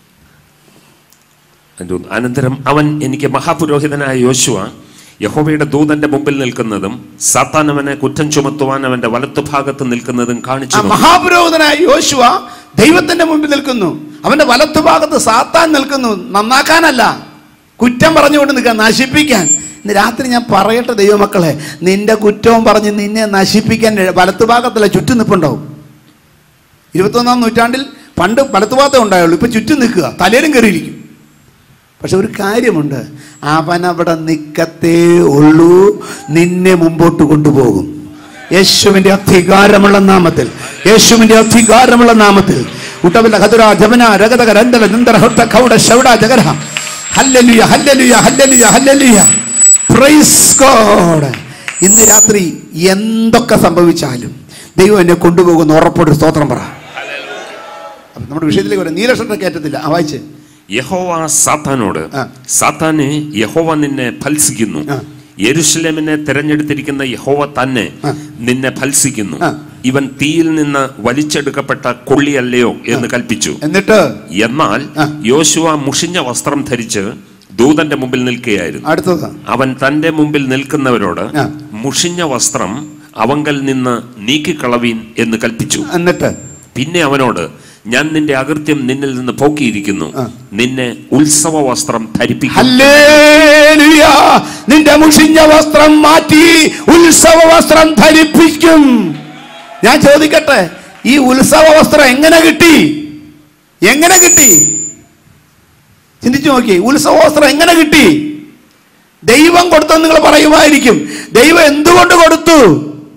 അതിന്റെ ഒന്ന്. അനന്തരം അവൻ എനിക്ക് മഹാപുരോഹിതനായ യോശുവ യഹോവയുടെ ദൂതന്റെ മുമ്പിൽ നിൽക്കുന്നതും സാത്താൻ അവനെ കുറ്റം ചുമത്തുവാൻ അവന്റെ വലത്തുഭാഗത്ത് നിൽക്കുന്നതും ആ കാണിച്ചു തന്നു. മഹാപുരോഹിതനായ യോശുവ ദൈവത്തിന്റെ മുമ്പിൽ നിൽക്കുന്നു അവന്റെ വലത്തുഭാഗത്ത് സാത്താൻ നിൽക്കുന്നു നന്നാക്കാനല്ല കുറ്റം പറഞ്ഞുകൊണ്ട് നിൽക്കാൻ നശിപ്പിക്കാൻ ഇന്ന് രാത്രി ഞാൻ പറയട്ടെ ദൈവമക്കളെ നിന്റെ കുറ്റവും പറഞ്ഞ് നിന്നെ നശിപ്പിക്കാൻ വലത്തുഭാഗത്തല്ല ചുറ്റും നിൽപ്പുണ്ടാവും ഇരുപത്തൊന്നാം നൂറ്റാണ്ടിൽ പണ്ട് വലത്തുഭാഗത്തേ ഉണ്ടായുള്ളൂ ഇപ്പൊ ചുറ്റും നിൽക്കുക തലേലും കയറിയിരിക്കും പക്ഷെ ഒരു കാര്യമുണ്ട് അവൻ അവിടെ നിൽക്കത്തേ ഉള്ളൂ നിന്നെ മുമ്പോട്ട് കൊണ്ടുപോകും യേശുവിന്റെ അധികാരമുള്ള നാമത്തിൽ യേശുവിന്റെ അധികാരമുള്ള നാമത്തിൽ ഉട്ടവില്ല ഹതുര ജപന രഗതക രണ്ടല നിന്ദര ഹൊട്ട കൗട ശൗട ജഗര hallelujah hallelujah hallelujah hallelujah praise God ഇന്ന് രാത്രി എന്തൊക്കെ സംഭവിച്ചാലും ദൈവം എന്നെ കൊണ്ടുപോകുന്ന ഉറപ്പോടെ സ്തോത്രം പറ അപ്പൊ നമ്മുടെ വിഷയത്തിലേക്ക് വരാം നീലക്ഷണ കയറ്റത്തില്ല ആ വായിച്ചേ യഹോവ സാത്താനോട് ആ. സാത്താനെ യഹോവ നിന്നെ ഫൽസിക്കുന്നു ആ. യെരുഷലേമിനെ തിരഞ്ഞെടുത്തിരിക്കുന്ന യഹോവ തന്നെ ആ. നിന്നെ ഫൽസിക്കുന്നു ആ. ഇവൻ തീയിൽ നിന്ന് വലിച്ചെടുക്കപ്പെട്ട കൊള്ളിയല്ലയോ എന്ന് കൽപ്പിച്ചു എന്നിട്ട് എന്നാൽ ആ. യോശുവ മുഷിഞ്ഞ വസ്ത്രം ധരിച്ച് ദൂതന്റെ മുമ്പിൽ നിൽക്കുകയായിരുന്നു അടുത്തത് അവൻ തന്റെ മുമ്പിൽ നിൽക്കുന്നവരോട് ആ. മുഷിഞ്ഞ വസ്ത്രം അവങ്കൽ നിന്ന് നീക്കിക്കളവീൻ എന്ന് കൽപ്പിച്ചു എന്നിട്ട് പിന്നെ അവനോട് ഞാൻ നിന്റെ അകൃത്യം നിന്നിൽ നിന്ന് പോക്കിയിരിക്കുന്നു ആ. നിന്നെ ഉത്സവ വസ്ത്രം ധരിപ്പിക്കും ഹല്ലേലൂയ നിന്റെ മുഷിഞ്ഞ വസ്ത്രം മാറ്റി ഉത്സവ വസ്ത്രം ധരിപ്പിക്കും ഞാൻ ചോദിക്കട്ടെ ഈ ഉത്സവ വസ്ത്രം എങ്ങനെ കിട്ടി എങ്ങനെ കിട്ടി ചിന്തിച്ചു നോക്കി ഉത്സവ വസ്ത്രം എങ്ങനെ കിട്ടി ദൈവം കൊടുത്തെന്ന് നിങ്ങൾ പറയുമായിരിക്കും ദൈവം എന്തുകൊണ്ട് കൊടുത്തു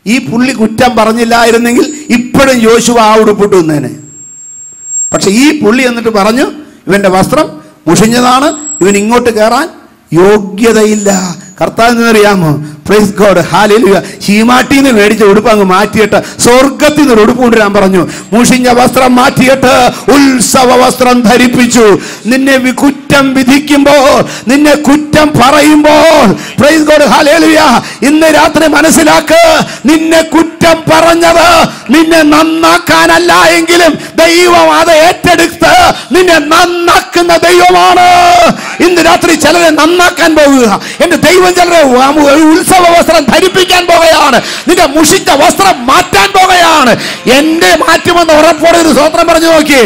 ഈ പുള്ളി കുറ്റം പറഞ്ഞില്ലായിരുന്നെങ്കിൽ ഇപ്പോഴും യോശുവ ആ ഉടുപ്പിട്ട് നിന്നേനെ പക്ഷെ ഈ പുള്ളി എന്നിട്ട് പറഞ്ഞു ഇവന്റെ വസ്ത്രം മുഷിഞ്ഞതാണ് ഇവൻ ഇങ്ങോട്ട് കയറാൻ യോഗ്യതയില്ല കർത്താവ് എന്നറിയാമോ പ്രൈസ് ഗോഡ് ഹാലിലുക ചീമാട്ടിന്ന് മേടിച്ച ഉടുപ്പ് അങ്ങ് മാറ്റിയിട്ട് സ്വർഗത്തിൽ നിന്ന് ഒരു ഉടുപ്പ് കൊണ്ടുവരാൻ പറഞ്ഞു മുഷിഞ്ഞ വസ്ത്രം മാറ്റിയിട്ട് ഉത്സവ വസ്ത്രം ധരിപ്പിച്ചു നിന്നെ വി- കുറ്റം വിധിക്കുമ്പോൾ നിന്നെ കുറ്റം പറയുമ്പോൾ പ്രൈസ് ഗോഡ് ഹാലേലുയ ഇന്ന് രാത്രി മനസ്സിലാക്ക് നിന്നെ കുറ്റം പറഞ്ഞത് നിന്നെ നന്നാക്കാനല്ല എങ്കിലും ദൈവം അത് ഏറ്റെടുത്ത് നിന്നെ നന്നാക്കുന്ന ദൈവമാണ് ഇന്ന് രാത്രി ചിലരെ നന്നാക്കാൻ പോകുക എന്റെ ദൈവം ചിലരെ വ- ഉത്സവ വസ്ത്രം ധരിപ്പിക്കാൻ പോകുകയാണ് നിന്റെ മുഷിച്ച വസ്ത്രം മാറ്റാൻ പോകുകയാണ് എന്റെ മാറ്റുമെന്ന് ഉറപ്പോടെ ഒരു സ്വത്രം പറഞ്ഞു നോക്കിയേ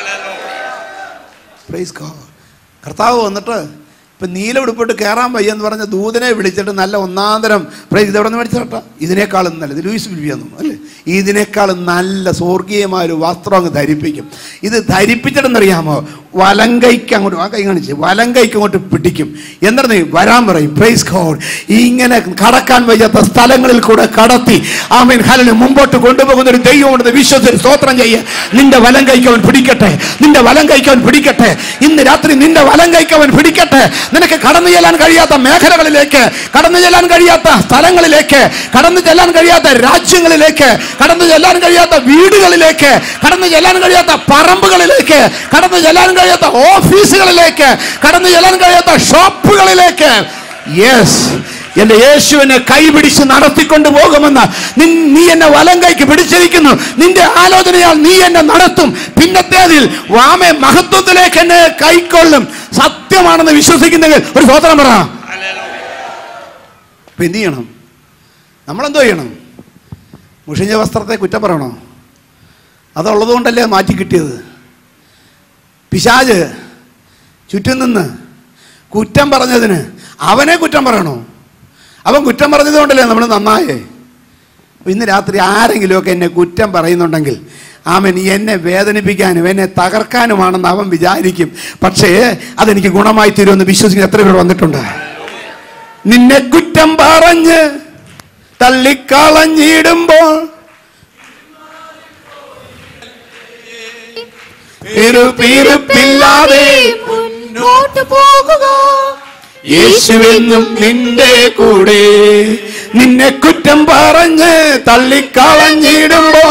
Praise God. കർത്താവ് വന്നിട്ട് ഇപ്പൊ നീല ഉടുപ്പിട്ട് കയറാൻ വയ്യ എന്ന് പറഞ്ഞ ദൂതനെ വിളിച്ചിട്ട് നല്ല ഒന്നാന്തരം പ്രൈസ് ഇത് എവിടെ നിന്ന് മേടിച്ചോട്ടാ ഇതിനേക്കാളും നല്ലത് ലൂയിസ് ബിൽവിയെന്നു അല്ലേ ഇതിനേക്കാളും നല്ല സ്വർഗീയമായ ഒരു വസ്ത്രം അങ്ങ് ധരിപ്പിക്കും ഇത് ധരിപ്പിച്ചിട്ടെന്നറിയാമോ വലങ്കൈക്ക് അങ്ങോട്ട് ആ കൈ കാണിച്ച് വലങ്കൈക്ക് അങ്ങോട്ട് പിടിക്കും എന്നിട്ട് വരാൻ പറയും പ്രൈസ് ഗോഡ് ഇങ്ങനെ കടക്കാൻ വയ്യാത്ത സ്ഥലങ്ങളിൽ കൂടെ കടത്തി ആമീൻ ഹലിന് മുമ്പോട്ട് കൊണ്ടുപോകുന്ന ഒരു ദൈവമുണ്ടെന്ന് വിശ്വസിച്ച് സ്തോത്രം ചെയ്യ നിന്റെ വലം കൈക്ക് അവൻ പിടിക്കട്ടെ നിന്റെ വലം കൈക്ക് അവൻ പിടിക്കട്ടെ ഇന്ന് രാത്രി നിന്റെ വലം കൈക്ക് അവൻ പിടിക്കട്ടെ നിനക്ക് കടന്നു ചെല്ലാൻ കഴിയാത്ത മേഖലകളിലേക്ക് കടന്നു ചെല്ലാൻ കഴിയാത്ത സ്ഥലങ്ങളിലേക്ക് കടന്നു ചെല്ലാൻ കഴിയാത്ത രാജ്യങ്ങളിലേക്ക് കടന്നു ചെല്ലാൻ കഴിയാത്ത വീടുകളിലേക്ക് കടന്നു ചെല്ലാൻ കഴിയാത്ത പറമ്പുകളിലേക്ക് കടന്നു ചെല്ലാൻ കഴിയാത്ത ഓഫീസുകളിലേക്ക് കടന്നു ചെല്ലാൻ കഴിയാത്ത ഷോപ്പുകളിലേക്ക് യെസ് എന്റെ യേശുവിനെ കൈപിടിച്ച് നടത്തിക്കൊണ്ട് പോകുമെന്ന് നിൻ- നീ എന്നെ വലം കൈക്ക് പിടിച്ചിരിക്കുന്നു നിന്റെ ആലോചനയാൽ നീ എന്നെ നടത്തും പിന്നത്തേതിൽ വാമെ മഹത്വത്തിലേക്ക് എന്നെ കൈക്കൊള്ളും സത്യമാണെന്ന് വിശ്വസിക്കുന്നെങ്കിൽ ഒരു സ്വതന്ത്രം പറ അപ്പൊ എന്ത് ചെയ്യണം നമ്മളെന്തോ ചെയ്യണം മുഷിഞ്ഞ വസ്ത്രത്തെ കുറ്റം പറയണോ അതുള്ളത് കൊണ്ടല്ലേ അത് മാറ്റി കിട്ടിയത് പിശാജ് ചുറ്റും നിന്ന് കുറ്റം പറഞ്ഞതിന് അവനെ കുറ്റം പറയണോ അവൻ കുറ്റം പറഞ്ഞത് കൊണ്ടല്ലേ നമ്മൾ നന്നായേ അപ്പൊ ഇന്ന് രാത്രി ആരെങ്കിലുമൊക്കെ എന്നെ കുറ്റം പറയുന്നുണ്ടെങ്കിൽ അവൻ എന്നെ വേദനിപ്പിക്കാനും എന്നെ തകർക്കാനുമാണെന്ന് അവൻ വിചാരിക്കും പക്ഷേ അതെനിക്ക് ഗുണമായി തീരുമെന്ന് വിശ്വസിക്കുന്ന എത്ര പേർ വന്നിട്ടുണ്ട് നിന്നെ കുറ്റം പറഞ്ഞ് തള്ളിക്കളഞ്ഞിടുമ്പോൾ പിറുപിറുപ്പില്ലാതെ മുന്നോട്ട് പോകുക യേശുവെന്നും നിന്റെ കൂടെ നിന്നെ കുറ്റം പറഞ്ഞ് തള്ളിക്കളഞ്ഞിടുമ്പോ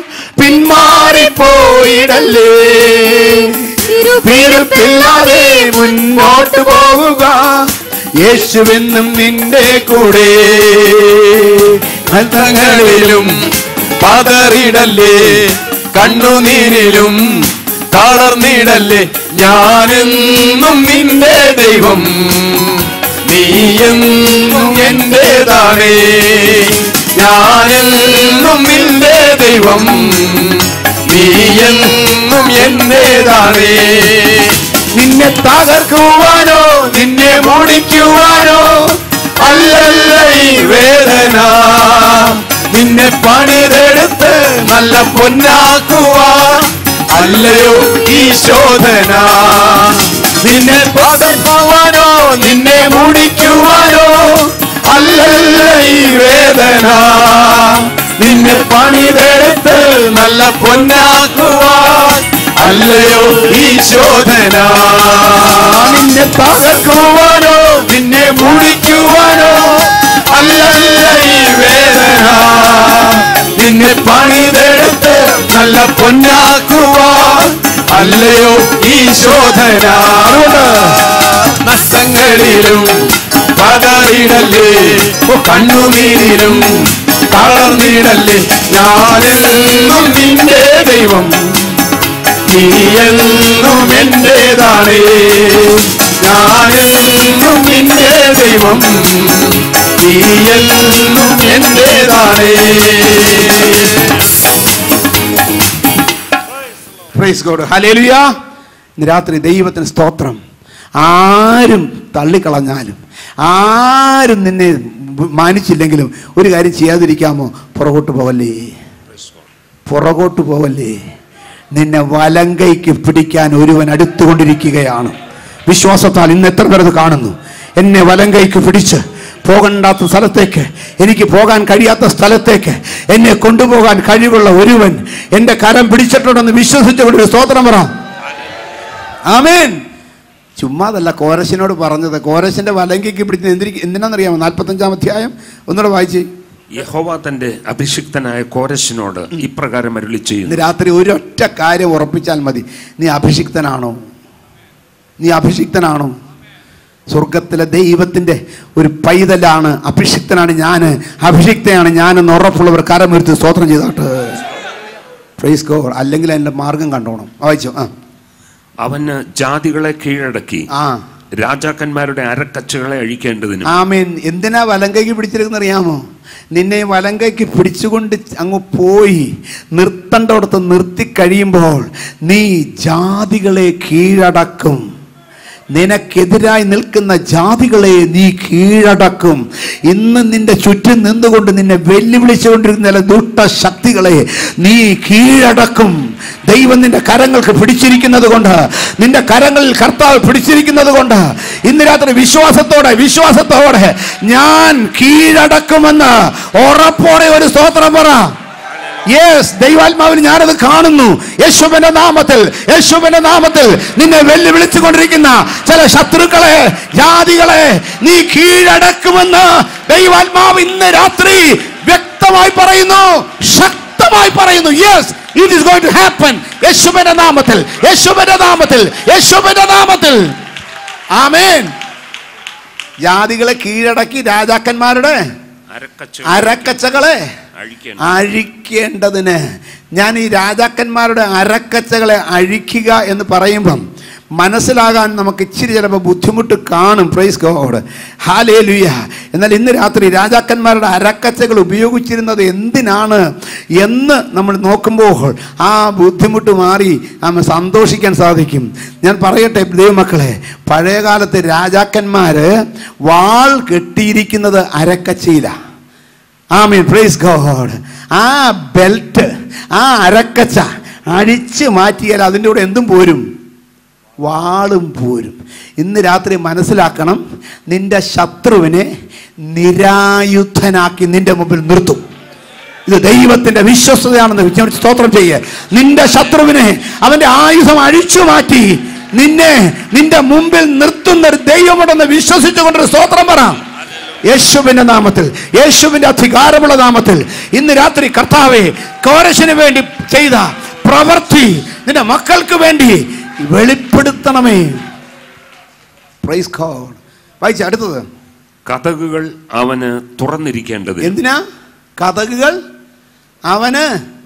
പിന്മാറിപ്പോയിടല്ലേ പിറുപ്പില്ലാതെ മുന്നോട്ട് പോവുക യേശുവെന്നും നിന്റെ കൂടെ ബന്ധങ്ങളിലും പതറിടല്ലേ കണ്ണുനീരിലും തളർന്നിടല്ലേ ഞാനെന്നും നിന്റെ ദൈവം നീയെന്നും എന്റേതാണേ ഞാനെന്നും നിന്റെ ദൈവം നീയെന്നും എന്റേതാണേ നിന്നെ തകർക്കുവാനോ നിന്നെ മുടിക്കുവാനോ അല്ലല്ല ഈ വേദന നിന്നെ പണിതെടുത്ത് നല്ല പൊന്നാക്കുവാൻ അല്ലയോ ഈ ശോധന നിന്നെ പകർക്കുവാനോ നിന്നെ മുടിക്കുവാനോ അല്ലല്ല ഈ വേദന നിന്നെ പണിതെടുത്ത് നല്ല പൊന്നാക്കുവാൻ അല്ലയോ ഈ ശോധന നിന്നെ തകർക്കുവാനോ നിന്നെ മുടിക്കുവാനോ അല്ലല്ല ഈ വേദന നിന്നെ പണിതെടുത്ത് നല്ല പൊന്നാക്കുവാൻ അല്ലയോ ഈ ശോധന നഷ്ടങ്ങളിലും പതറിടല്ലേ കണ്ണുനീരിലും തളർന്നിടല്ലേ ഞാനെന്നും നിന്റെ ദൈവം നീയെന്നും എന്റേതാണേ ഞാനെന്നും നിന്റെ ദൈവം നീയെന്നും എന്റേതാണേ പ്രൈസ് ഗോഡ് ഹല്ലേലൂയ ഇന്ന് രാത്രി ദൈവത്തിന് സ്തോത്രം ആരും തള്ളിക്കളഞ്ഞാലും ആരും നിന്നെ മാനിച്ചില്ലെങ്കിലും ഒരു കാര്യം ചെയ്യാതിരിക്കാമോ പുറകോട്ട് പോവല്ലേ പുറകോട്ട് പോവല്ലേ നിന്നെ വലങ്കൈക്ക് പിടിക്കാൻ ഒരുവൻ അടുത്തുകൊണ്ടിരിക്കുകയാണ് വിശ്വാസത്താൽ ഇന്ന് എത്ര പേർ അത് കാണുന്നു എന്നെ വലങ്കൈക്ക് പിടിച്ച് പോകണ്ടാത്ത സ്ഥലത്തേക്ക് എനിക്ക് പോകാൻ കഴിയാത്ത സ്ഥലത്തേക്ക് എന്നെ കൊണ്ടുപോകാൻ കഴിവുള്ള ഒരുവൻ എൻ്റെ കരം പിടിച്ചിട്ടുണ്ടെന്ന് വിശ്വസിച്ചുകൊണ്ട് ഒരു സ്തോത്രം പറ ആമേൻ ചുമ്മാതല്ല കോരശിനോട് പറഞ്ഞത് കോരശിന്റെ വലങ്കിക്ക് പിടിച്ച് എന്തിരി എന്തിനാണെന്നറിയാമോ നാൽപ്പത്തഞ്ചാം അധ്യായം ഒന്നുകൂടെ വായിച്ച് യഹോവ തന്റെ അഭിഷിക്തനായ കോരശിനോട് ഇപ്രകാരം അരുളി ചെയ്യുന്നു ഇന്ന് രാത്രി ഒരൊറ്റ കാര്യം ഉറപ്പിച്ചാൽ മതി നീ അഭിഷിക്തനാണോ നീ അഭിഷിക്തനാണോ സ്വർഗത്തിലെ ദൈവത്തിൻ്റെ ഒരു പൈതലാണ് അഭിഷിക്തനാണ് ഞാൻ അഭിഷിക്തയാണ് ഞാനെന്ന് ഉറപ്പുള്ളവർ കരമുരുത്ത് സ്തോത്രം ചെയ്തോട്ട് പ്രൈസ് ഗോ അല്ലെങ്കിൽ എൻ്റെ മാർഗം കണ്ടോണം വായിച്ചോ ആ അവന് ജാതികളെ കീഴടക്കി ആ രാജാക്കന്മാരുടെ അരക്കച്ചകളെ അഴിക്കേണ്ടതിനും ആമേൻ എന്തിനാ വലങ്കൈക്ക് പിടിച്ചിരിക്കുന്ന അറിയാമോ നിന്നെ വലങ്കൈക്ക് പിടിച്ചുകൊണ്ട് അങ്ങ് പോയി നിർത്തേണ്ടടത്ത് നിർത്തി കഴിയുമ്പോൾ നീ ജാതികളെ കീഴടക്കും നിനക്കെതിരായി നിൽക്കുന്ന ജാതികളെ നീ കീഴടക്കും ഇന്ന് നിന്റെ ചുറ്റും നിന്നുകൊണ്ട് നിന്നെ വെല്ലുവിളിച്ചുകൊണ്ടിരുന്ന ചില ദുഷ്ട ശക്തികളെ നീ കീഴടക്കും ദൈവം നിന്റെ കരങ്ങൾക്ക് പിടിച്ചിരിക്കുന്നത് കൊണ്ട് നിന്റെ കരങ്ങളിൽ കർത്താവ് പിടിച്ചിരിക്കുന്നത് കൊണ്ട് ഇന്ന് രാത്രി വിശ്വാസത്തോടെ വിശ്വാസത്തോടെ ഞാൻ കീഴടക്കുമെന്ന് ഉറപ്പോടെ ഒരു സ്തോത്രം പറ യെസ് ദൈവാത്മാവിൽ ഞാനത് കാണുന്നു യേശുവിന്റെ നാമത്തിൽ യേശുവിന്റെ നാമത്തിൽ നിന്നെ വെല്ലുവിളിച്ചുകൊണ്ടിരിക്കുന്ന ചില ശത്രുക്കളെ ജാതികളെ നീ കീഴടക്കുമെന്ന് ദൈവാത്മാവ് ഇന്ന് രാത്രി വ്യക്തമായി പറയുന്നു ശക്തമായി പറയുന്നു yes it is going to happen യേശുവിന്റെ നാമത്തിൽ യേശുവിന്റെ നാമത്തിൽ യേശുവിന്റെ നാമത്തിൽ ആമേൻ ജാതികളെ കീഴടക്കി രാജാക്കന്മാരുടെ അരക്കച്ച അരക്കച്ചകളെ അഴിക്കേണ്ട അഴിക്കേണ്ടതിന് ഞാൻ ഈ രാജാക്കന്മാരുടെ അരക്കച്ചകളെ അഴിക്കുക എന്ന് പറയുമ്പം മനസ്സിലാകാൻ നമുക്ക് ഇച്ചിരി ചിലപ്പോൾ ബുദ്ധിമുട്ട് കാണും പ്രൈസ് ഗോഡ് ഹാലേ ലുയ എന്നാൽ ഇന്ന് രാത്രി രാജാക്കന്മാരുടെ അരക്കച്ചകൾ ഉപയോഗിച്ചിരുന്നത് എന്തിനാണ് എന്ന് നമ്മൾ നോക്കുമ്പോൾ ആ ബുദ്ധിമുട്ട് മാറി നമ്മൾ സന്തോഷിക്കാൻ സാധിക്കും ഞാൻ പറയട്ടെ ദൈവമക്കളെ പഴയകാലത്ത് രാജാക്കന്മാർ വാൾ കെട്ടിയിരിക്കുന്നത് അരക്കച്ചയിലാണ് ആമീൻ പ്രൈസ് ഗോഡ് ആ ബെൽറ്റ് ആ അരക്കച്ച അഴിച്ച് മാറ്റിയാൽ അതിൻ്റെ കൂടെ എന്തും പോരും വാളും പോരും ഇന്ന് രാത്രി മനസ്സിലാക്കണം നിന്റെ ശത്രുവിനെ നിരായുധനാക്കി നിന്റെ മുമ്പിൽ നിർത്തും ഇത് ദൈവത്തിന്റെ വിശ്വസ്തതയാണെന്ന് വിജ്ഞാപിച്ച് സ്തോത്രം ചെയ്യേ നിന്റെ ശത്രുവിനെ അവന്റെ ആയുധം അഴിച്ചു മാറ്റി നിന്നെ നിന്റെ മുമ്പിൽ നിർത്തുന്ന ഒരു ദൈവമുണ്ടെന്ന് വിശ്വസിച്ചുകൊണ്ടൊരു സ്തോത്രം പറ യേശുവിന്റെ നാമത്തിൽ യേശുവിന്റെ അധികാരമുള്ള നാമത്തിൽ ഇന്ന് രാത്രി കർത്താവെ കോരശന് വേണ്ടി ചെയ്ത പ്രവൃത്തി നിന്റെ മക്കൾക്ക് വേണ്ടി വെളിപ്പെടുത്തണമേ പ്രൈസ് ഗോഡ് വായിച്ച അടുത്തത് കഥകുകൾ അവന് തുറന്നിരിക്കേണ്ടത് എന്തിനാ കഥകുകൾ അവന്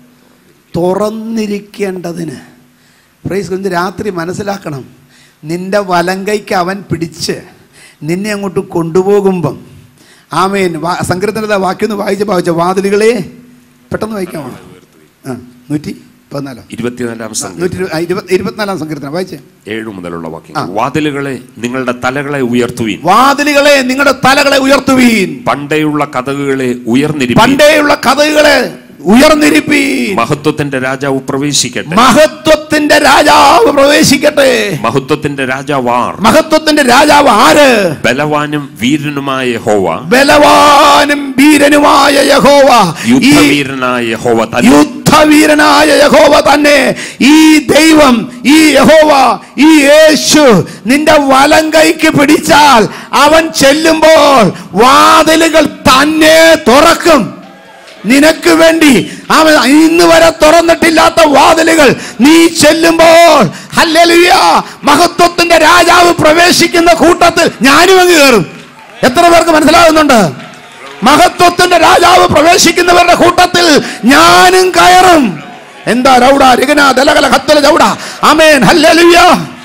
തുറന്നിരിക്കേണ്ടതിന് പ്രൈസ് ഇന്ന് രാത്രി മനസ്സിലാക്കണം നിന്റെ വലങ്കൈക്ക് അവൻ പിടിച്ച് നിന്നെ അങ്ങോട്ട് കൊണ്ടുപോകുമ്പം ആമേൻ വാ- സങ്കീർത്തനത്തെ വാക്യം ഒന്ന് വായിച്ച വായിച്ച വാതിലുകളെ പെട്ടെന്ന് വായിക്കാമോ ആ നൂറ്റി പതിനാലോ ഇരുപത്തിനാലാം സംഖ്യ നൂറ്റി ഇരു- ആ, ഇരുപത് ഇരുപത്തിനാലാം സങ്കീർത്തനം വായിച്ചേ ഏഴു മുതലുള്ള വാക്യം ആ. വാതിലുകളെ നിങ്ങളുടെ തലകളെ ഉയർത്തുവീൻ വാതിലുകളെ നിങ്ങളുടെ തലകളെ ഉയർത്തുവീൻ പണ്ടേയുള്ള കഥകുകളെ ഉയർന്നിരിപ്പീൻ പണ്ടേയുള്ള കഥകളെ ഉയർന്നിരിപ്പീൻ മഹത്വത്തിന്റെ രാജാവ് പ്രവേശിക്കട്ടെ മഹത്വത്തിന്റെ രാജാവ് പ്രവേശിക്കട്ടെ മഹത്വത്തിന്റെ രാജാവാർ മഹത്വത്തിന്റെ രാജാവ് ആര് ബലവാനും വീരനുമായ യഹോവ ബലവാനും വീരനുമായ യഹോവ ഈ യുദ്ധവീരനായ യഹോവ തന്നെ യുദ്ധവീരനായ യഹോവ തന്നെ ഈ ദൈവം ഈ യഹോവ ഈ യേശു നിന്റെ വലം കൈക്ക് പിടിച്ചാൽ അവൻ ചെല്ലുമ്പോൾ വാതിലുകൾ തന്നെ തുറക്കും നിനക്ക് വേണ്ടി അവൻ ഇന്ന് വരെ തുറന്നിട്ടില്ലാത്ത വാതിലുകൾ നീ ചെല്ലുമ്പോൾ ഹല്ലേലൂയ മഹത്വത്തിന്റെ രാജാവ് പ്രവേശിക്കുന്ന കൂട്ടത്തിൽ ഞാനും അങ്ങ് കയറും എത്ര പേർക്ക് മനസ്സിലാകുന്നുണ്ട് മഹത്വത്തിന്റെ രാജാവ് പ്രവേശിക്കുന്നവരുടെ കൂട്ടത്തിൽ ഞാനും കയറും എന്താ രൗഡ രഗന ദലകല ഹത്തല ചൗട ആമേൻ ഹല്ലേലൂയ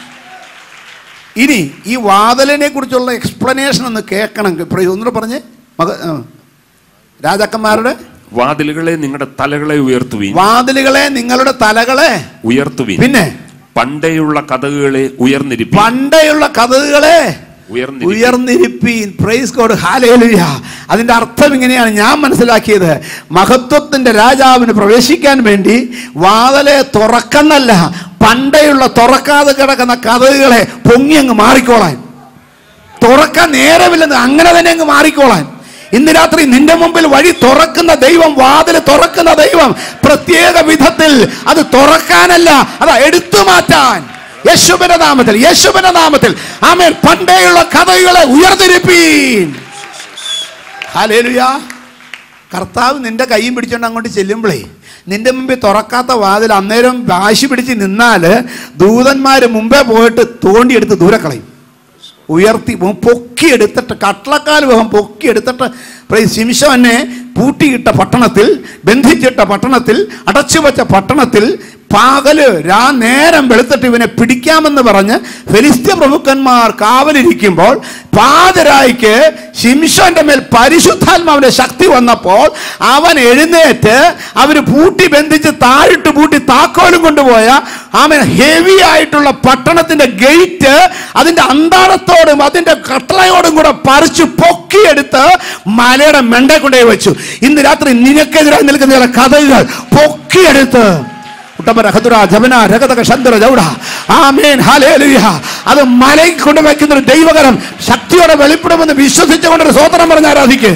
ഇനി ഈ വാതിലിനെ കുറിച്ചുള്ള എക്സ്പ്ലനേഷൻ ഒന്ന് കേൾക്കണം പ്ര- ഒന്നുകൂടെ പറഞ്ഞേ മക ആ. രാജാക്കന്മാരുടെ വാതിലുകളെ നിങ്ങളുടെ തലകളെ ഉയർത്തുവീൻ വാതിലുകളെ നിങ്ങളുടെ തലകളെ ഉയർത്തുവീൻ പിന്നെ പണ്ടേയുള്ള കഥകുകളെ ഉയർന്നിരിപ്പീൻ പണ്ടേയുള്ള കഥകളെ ഉയർന്നിരിപ്പീൻ ഉയർന്നിരിപ്പീൻ പ്രൈസ് കോഡ് ഹാലേലുയ അതിന്റെ അർത്ഥം ഇങ്ങനെയാണ് ഞാൻ മനസ്സിലാക്കിയത് മഹത്വത്തിന്റെ രാജാവിന് പ്രവേശിക്കാൻ വേണ്ടി വാതലെ തുറക്കുന്നല്ല പണ്ടേയുള്ള തുറക്കാതെ കിടക്കുന്ന കഥകളെ പൊങ്ങി അങ്ങ് മാറിക്കോളാൻ തുറക്കാൻ നേരമില്ലെന്ന് അങ്ങനെ തന്നെ അങ്ങ് മാറിക്കോളാൻ ഇന്ന് രാത്രി നിന്റെ മുമ്പിൽ വഴി തുറക്കുന്ന ദൈവം വാതിൽ തുറക്കുന്ന ദൈവം പ്രത്യേക വിധത്തിൽ അത് തുറക്കാനല്ല അത് എടുത്തു മാറ്റാൻ യേശുവിന്റെ നാമത്തിൽ യേശുവിന്റെ നാമത്തിൽ ആമേൻ പണ്ടേയുള്ള കഥകളെ ഉയർത്തിരിപ്പീൻ ഹല്ലേലൂയ കർത്താവ് നിന്റെ കൈയും പിടിച്ചോണ്ട് അങ്ങോട്ട് ചെല്ലുമ്പോഴേ നിന്റെ മുമ്പിൽ തുറക്കാത്ത വാതിൽ അന്നേരം വാശി പിടിച്ച് നിന്നാല് ദൂതന്മാര് മുമ്പേ പോയിട്ട് തോണ്ടിയെടുത്ത് ദൂരെ കളയും ഉയർത്തി പൊക്കിയെടുത്തിട്ട് കട്ടളക്കാൽ വിഹം പൊക്കിയെടുത്തിട്ട് ശിംശവനെ പൂട്ടിയിട്ട പട്ടണത്തിൽ ബന്ധിച്ചിട്ട പട്ടണത്തിൽ അടച്ചു വെച്ച പട്ടണത്തിൽ പകല് രാ നേരം വെളുത്തിട്ട് ഇവനെ പിടിക്കാമെന്ന് പറഞ്ഞ് ഫെലിസ്ത്യ പ്രഭുക്കന്മാർ കാവലിരിക്കുമ്പോൾ പാതിരായിക്ക് ശിംശോന്റെ മേൽ പരിശുദ്ധാത്മാവിന്റെ ശക്തി വന്നപ്പോൾ അവൻ എഴുന്നേറ്റ് അവര് പൂട്ടി ബന്ധിച്ച് താഴിട്ട് പൂട്ടി താക്കോലും കൊണ്ടുപോയ അവൻ ഹെവി ആയിട്ടുള്ള പട്ടണത്തിന്റെ ഗേറ്റ് അതിന്റെ അന്താളത്തോടും അതിന്റെ കട്ടളയോടും കൂടെ പറിച്ചു പൊക്കിയെടുത്ത് മലയുടെ മെണ്ടെ കൊണ്ടേ വെച്ചു ഇന്ന് രാത്രി നിനക്കെതിരായി നിൽക്കുന്ന ചില കഥകൾ പൊക്കിയെടുത്ത് ഉട്ടപ്പ രഹതുര ജപന രഗതക ശന്തര ജൗഡ ആമേൻ ഹല്ലേലൂയ അത് മലയിൽ കൊണ്ടുവയ്ക്കുന്ന ഒരു ദൈവകരം ശക്തിയോടെ വെളിപ്പെടുമെന്ന് വിശ്വസിച്ചുകൊണ്ടൊരു സ്വോത്രം പറഞ്ഞ് ആരാധിക്ക്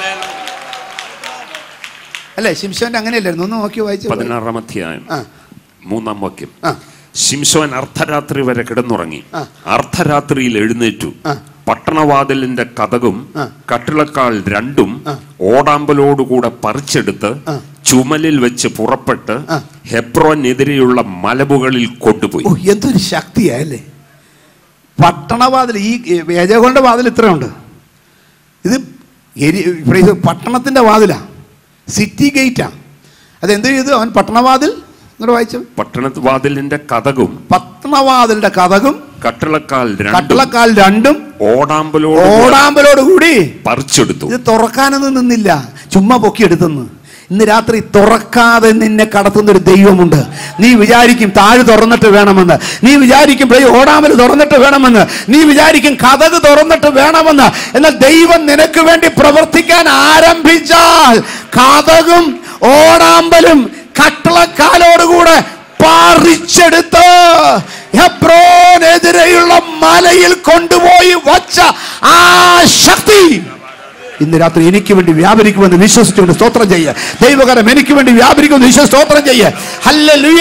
അല്ലേ ശിംശോന്റെ അങ്ങനെയല്ലായിരുന്നു ഒന്ന് നോക്കി വായിച്ചു പതിനാറാം അധ്യായം ആ. മൂന്നാം വാക്യം ആ. ശിംശോൻ അർദ്ധരാത്രി വരെ കിടന്നുറങ്ങി ആ. അർദ്ധരാത്രിയിൽ എഴുന്നേറ്റു ആ. പട്ടണവാതിലിന്റെ കഥകും ആ. കട്ടിളക്കാൾ രണ്ടും ആ. ഓടാമ്പലോടുകൂടെ പറിച്ചെടുത്ത് ആ. ചുമലിൽ വെച്ച് പുറപ്പെട്ട് ആ. ഹെബ്രോനെതിരെയുള്ള മലമുകളിൽ കൊണ്ടുപോയി ഓ എന്തൊരു ശക്തിയാ അല്ലേ പട്ടണവാതിൽ ഈ വേജകളുടെ വാതിൽ ഇത്രയുണ്ട് ഇത് എരി ഇവിടെ ഇത് പട്ടണത്തിന്റെ വാതിലാ സിറ്റി ഗേറ്റാ അതെന്ത് ചെയ്തു അവൻ പട്ടണവാതിൽ എന്നിട്ട് വായിച്ചു പട്ടണവാതിലിന്റെ കഥകും പട്ടണവാതിലിന്റെ കഥകും കട്ടിളക്കാൽ രണ്ടും കട്ടളക്കാൽ രണ്ടും ഓടാമ്പലോട് ഓടാമ്പലോട് കൂടി പറിച്ചെടുത്തു ഇത് തുറക്കാനൊന്നും നിന്നില്ല ചുമ്മാ പൊക്കിയെടുത്തെന്ന് ഇന്ന് രാത്രി തുറക്കാതെ നിന്നെ കടത്തുന്ന ഒരു ദൈവമുണ്ട് നീ വിചാരിക്കും താഴ് തുറന്നിട്ട് വേണമെന്ന് നീ വിചാരിക്കും "പ്രിയ, ഓടാമൽ തുറന്നിട്ട് വേണമെന്ന് നീ വിചാരിക്കും കഥക് തുറന്നിട്ട് വേണമെന്ന് എന്നാൽ ദൈവം നിനക്ക് വേണ്ടി പ്രവർത്തിക്കാൻ ആരംഭിച്ചാൽ കഥകും ഓടാമ്പലും കട്ടളക്കാലോടുകൂടെ പറിച്ചെടുത്ത് ഹെബ്രോനെതിരെയുള്ള മലയിൽ കൊണ്ടുപോയി വച്ച ആ ശക്തി ഇന്ന് രാത്രി എനിക്ക് വേണ്ടി വ്യാപരിക്കുമെന്ന് വിശ്വസിച്ചുകൊണ്ട് സ്തോത്രം ചെയ്യ ദൈവകരം എനിക്ക് വേണ്ടി വ്യാപരിക്കുമെന്ന് വിശ്വസിച്ച് സ്തോത്രം ചെയ്യ ഹല്ലേലൂയ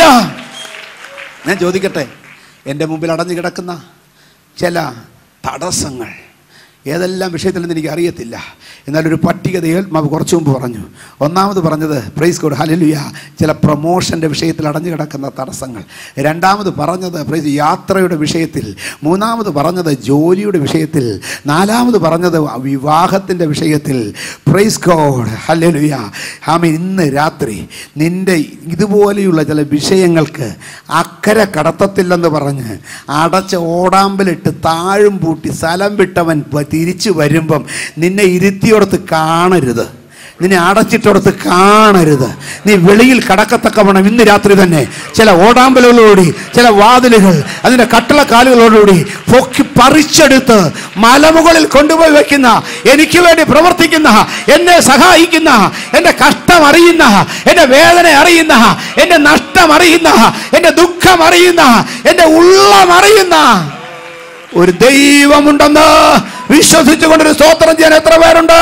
ഞാൻ ചോദിക്കട്ടെ എൻ്റെ മുമ്പിൽ അടഞ്ഞു കിടക്കുന്ന ചില തടസ്സങ്ങൾ ഏതെല്ലാം വിഷയത്തിലെന്ന് എനിക്ക് അറിയത്തില്ല എന്നാൽ ഒരു പട്ടിക ദൈവം കുറച്ചു മുമ്പ് പറഞ്ഞു ഒന്നാമത് പറഞ്ഞത് പ്രൈസ് കോഡ് ഹലലുയ ചില പ്രൊമോഷൻ്റെ വിഷയത്തിൽ അടഞ്ഞു കിടക്കുന്ന തടസ്സങ്ങൾ രണ്ടാമത് പറഞ്ഞത് പ്രൈസ് യാത്രയുടെ വിഷയത്തിൽ മൂന്നാമത് പറഞ്ഞത് ജോലിയുടെ വിഷയത്തിൽ നാലാമത് പറഞ്ഞത് വിവാഹത്തിൻ്റെ വിഷയത്തിൽ പ്രൈസ് കോഡ് ഹലലുയ ആമ ഇന്ന് രാത്രി നിൻ്റെ ഇതുപോലെയുള്ള ചില വിഷയങ്ങൾക്ക് അക്കരെ കടത്തത്തില്ലെന്ന് പറഞ്ഞ് അടച്ച ഓടാമ്പലിട്ട് താഴും പൂട്ടി സ്ഥലം വിട്ടവൻ പ- തിരിച്ചു വരുമ്പം നിന്നെ ഇരുത്തിയോടത്ത് കാണരുത് നിന്നെ അടച്ചിട്ടോടത്ത് കാണരുത് നീ വെളിയിൽ കടക്കത്തക്കവണ്ണം ഇന്ന് രാത്രി തന്നെ ചില ഓടാമ്പലുകളോടി ചില വാതിലുകൾ അതിൻ്റെ കട്ടളക്കാലുകളോടുകൂടി പൊക്കി പറിച്ചെടുത്ത് മലമുകളിൽ കൊണ്ടുപോയി വെക്കുന്ന എനിക്ക് വേണ്ടി പ്രവർത്തിക്കുന്ന എന്നെ സഹായിക്കുന്ന എൻ്റെ കഷ്ടം അറിയുന്ന എൻ്റെ വേദന അറിയുന്ന എൻ്റെ നഷ്ടം അറിയുന്ന എൻ്റെ ദുഃഖം അറിയുന്ന എൻ്റെ ഉള്ളം അറിയുന്ന ഒരു ദൈവമുണ്ടെന്ന് വിശ്വസിച്ചുകൊണ്ടൊരു സ്തോത്രം ചെയ്യാൻ എത്ര പേരുണ്ട്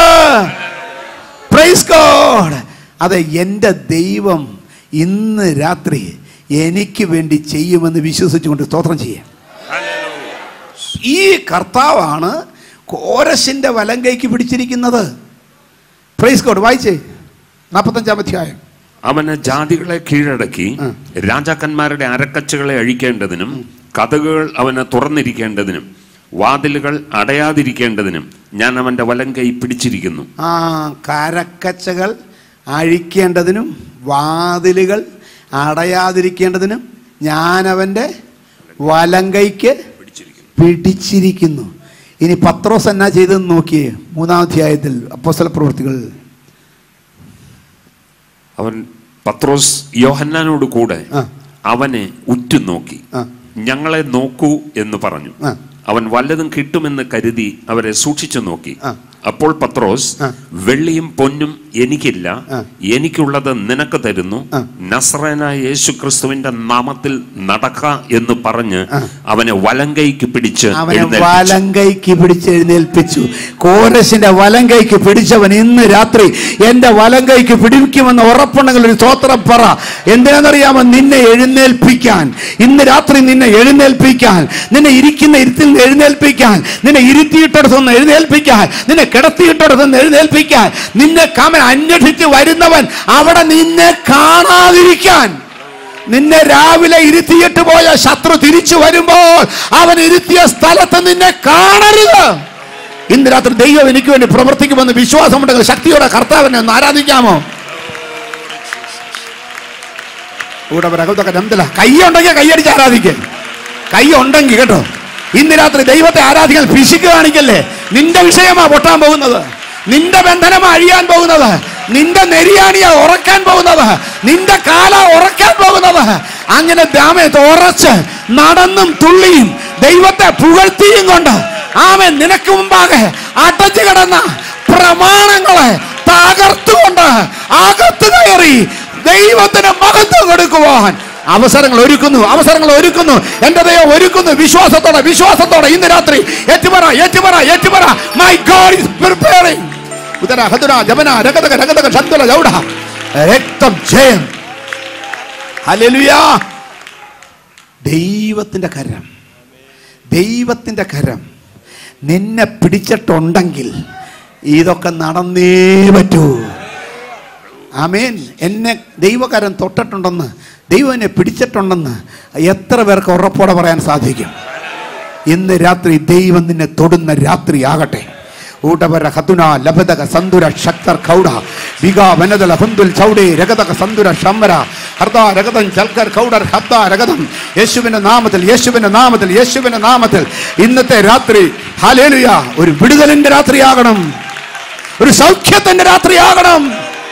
പ്രൈസ് ഗോഡ് അതെ എൻ്റെ ദൈവം ഇന്ന് രാത്രി എനിക്ക് വേണ്ടി ചെയ്യുമെന്ന് വിശ്വസിച്ചുകൊണ്ട് സ്തോത്രം ചെയ്യാം ഈ കർത്താവാണ് കോരസിന്റെ വലം കൈക്ക് പിടിച്ചിരിക്കുന്നത് പ്രൈസ് ഗോഡ് വായിച്ചേ നാൽപ്പത്തഞ്ചാം അധ്യായം അവന് ജാതികളെ കീഴടക്കി ആ. രാജാക്കന്മാരുടെ അരക്കച്ചുകളെ അഴിക്കേണ്ടതിനും കഥകൾ അവന് തുറന്നിരിക്കേണ്ടതിനും വാതിലുകൾ അടയാതിരിക്കേണ്ടതിനും ഞാൻ അവന്റെ വലം കൈ പിടിച്ചിരിക്കുന്നു ആ കരക്കച്ചകൾ അഴിക്കേണ്ടതിനും വാതിലുകൾ അടയാതിരിക്കേണ്ടതിനും ഞാനവൻ്റെ വലങ്കൈക്ക് പിടിച്ചിരിക്കുന്നു ഇനി പത്രോസ് എന്നാ ചെയ്തെന്ന് നോക്കിയേ മൂന്നാം അധ്യായത്തിൽ അപ്പോസ്തല പ്രവൃത്തികൾ അവൻ പത്രോസ് യോഹന്നാനോട് കൂടെ ആ. അവനെ ഉറ്റുനോക്കി ആ. ഞങ്ങളെ നോക്കൂ എന്ന് പറഞ്ഞു ആ. അവൻ വല്ലതും കിട്ടുമെന്ന് കരുതി അവരെ സൂക്ഷിച്ചു നോക്കി ആ. അപ്പോൾ പത്രോസ് ആ. വെള്ളിയും പൊന്നും എനിക്കില്ല ആ. എനിക്കുള്ളത് നിനക്ക് തരുന്നു ആ. നസ്രനായ യേശു ക്രിസ്തുവിന്റെ നാമത്തിൽ നടക്ക എന്ന് പറഞ്ഞ് ആ. അവനെ വലങ്കൈക്ക് പിടിച്ച് അവനെ എഴുന്നേൽപ്പിച്ചു. വലങ്കൈക്ക് പിടിച്ച് എഴുന്നേൽപ്പിച്ചു കോരസിന്റെ വലങ്കൈക്ക് പിടിച്ചവൻ ഇന്ന് രാത്രി എന്റെ വലങ്കൈക്ക് പിടിക്കുമെന്ന് ഉറപ്പുണ്ടെങ്കിൽ ഒരു സ്തോത്രം പറ എന്തിനാണെന്നറിയാമോ നിന്നെ എഴുന്നേൽപ്പിക്കാൻ ഇന്ന് രാത്രി നിന്നെ എഴുന്നേൽപ്പിക്കാൻ നിന്നെ ഇരിക്കുന്ന ഇരുത്തിൽ നിന്ന് എഴുന്നേൽപ്പിക്കാൻ നിന്നെ ഇരുത്തിയിട്ടടുത്തുനിന്ന് എഴുന്നേൽപ്പിക്കാൻ നിന്നെ കിടത്തിയിട്ടടുത്തുനിന്ന് എഴുന്നേൽപ്പിക്കാൻ നിന്നെ കാമൻ അന്വേഷിച്ച് വരുന്നവൻ അവിടെ നിന്നെ കാണാതിരിക്കാൻ നിന്നെ രാവിലെ ഇരുത്തിയിട്ട് പോയ ശത്രു തിരിച്ചു വരുമ്പോൾ അവൻ ഇരുത്തിയ സ്ഥലത്ത് നിന്നെ കാണരുത് ഇന്ന് രാത്രി ദൈവം എനിക്ക് വേണ്ടി പ്രവർത്തിക്കുമെന്ന് വിശ്വാസമുണ്ടെങ്കിൽ ശക്തിയോടെ കർത്താവിനെ ഒന്ന് ആരാധിക്കാമോ ഇവിടെ പ്രകൃതൊക്കെ നമ്പല കൈയുണ്ടെങ്കിൽ കൈയടിച്ച് ആരാധിക്കേ കൈ ഉണ്ടെങ്കിൽ കേട്ടോ ഇന്ന് രാത്രി ദൈവത്തെ ആരാധിക്കാൻ ഫിസിക്ക് കാണിക്കല്ലേ നിന്റെ വിഷയമാ പൊട്ടാൻ പോകുന്നത് നിന്റെ ബന്ധനമാ അഴിയാൻ പോകുന്നത് നിന്റെ നെരിയാണിയാ ഉറക്കാൻ പോകുന്നത് നിന്റെ കാല ഉറക്കാൻ പോകുന്നത് അങ്ങനെ ദാമയത്ത് ഉറച്ച് നടന്നും തുള്ളിയും ദൈവത്തെ പുകഴ്ത്തിയും കൊണ്ട് ആമൻ നിനക്ക് മുമ്പാകെ അടച്ചു കിടന്ന പ്രമാണങ്ങളെ തകർത്തുകൊണ്ട് അകത്ത് കയറി ദൈവത്തിന് മഹത്വം കൊടുക്കുവാൻ അവസരങ്ങൾ ഒരുക്കുന്നു അവസരങ്ങൾ ഒരുക്കുന്നു എന്റെ ദൈവം ഒരുക്കുന്നു വിശ്വാസത്തോടെ വിശ്വാസത്തോടെ ഇന്ന് രാത്രി ഏറ്റുപറ ഏറ്റുപറ ഏറ്റുപറ മൈ ഗോഡ് ഇസ് പ്രിപ്പയറിംഗ് ഉദര ഹതുര ജപന രഗതക രഗതക ശബ്ദല ജൗഡ രക്തം ജയം ഹല്ലേലൂയ ദൈവത്തിന്റെ കരം ദൈവത്തിന്റെ കരം നിന്നെ പിടിച്ചിട്ടുണ്ടെങ്കിൽ ഇതൊക്കെ നടന്നേ പറ്റൂ ആമേൻ എന്നെ ദൈവകരം തൊട്ടിട്ടുണ്ടെന്ന് ദൈവം എന്നെ പിടിച്ചിട്ടുണ്ടെന്ന് എത്ര പേർക്ക് ഉറപ്പോടെ പറയാൻ സാധിക്കും ഇന്ന് രാത്രി ദൈവം നിന്നെ തൊടുന്ന രാത്രി ആകട്ടെ ഊട്ടപര ഹതുന ലഭതക സന്തുര ശക്തർ കൗഡ വിക വനദല ഹുന്തുൽ ചൗഡേ രഗതക സന്തുര ശമ്മര ഹർദ രഗതം ചൽക്കർ കൗഡർ ഹബ്ദ രഗതം യേശുവിന്റെ നാമത്തിൽ യേശുവിന്റെ നാമത്തിൽ യേശുവിന്റെ നാമത്തിൽ ഇന്നത്തെ രാത്രി ഹാലേലുയ ഒരു വിടുതലിന്റെ രാത്രിയാകണം ഒരു സൗഖ്യത്തിന്റെ രാത്രിയാകണം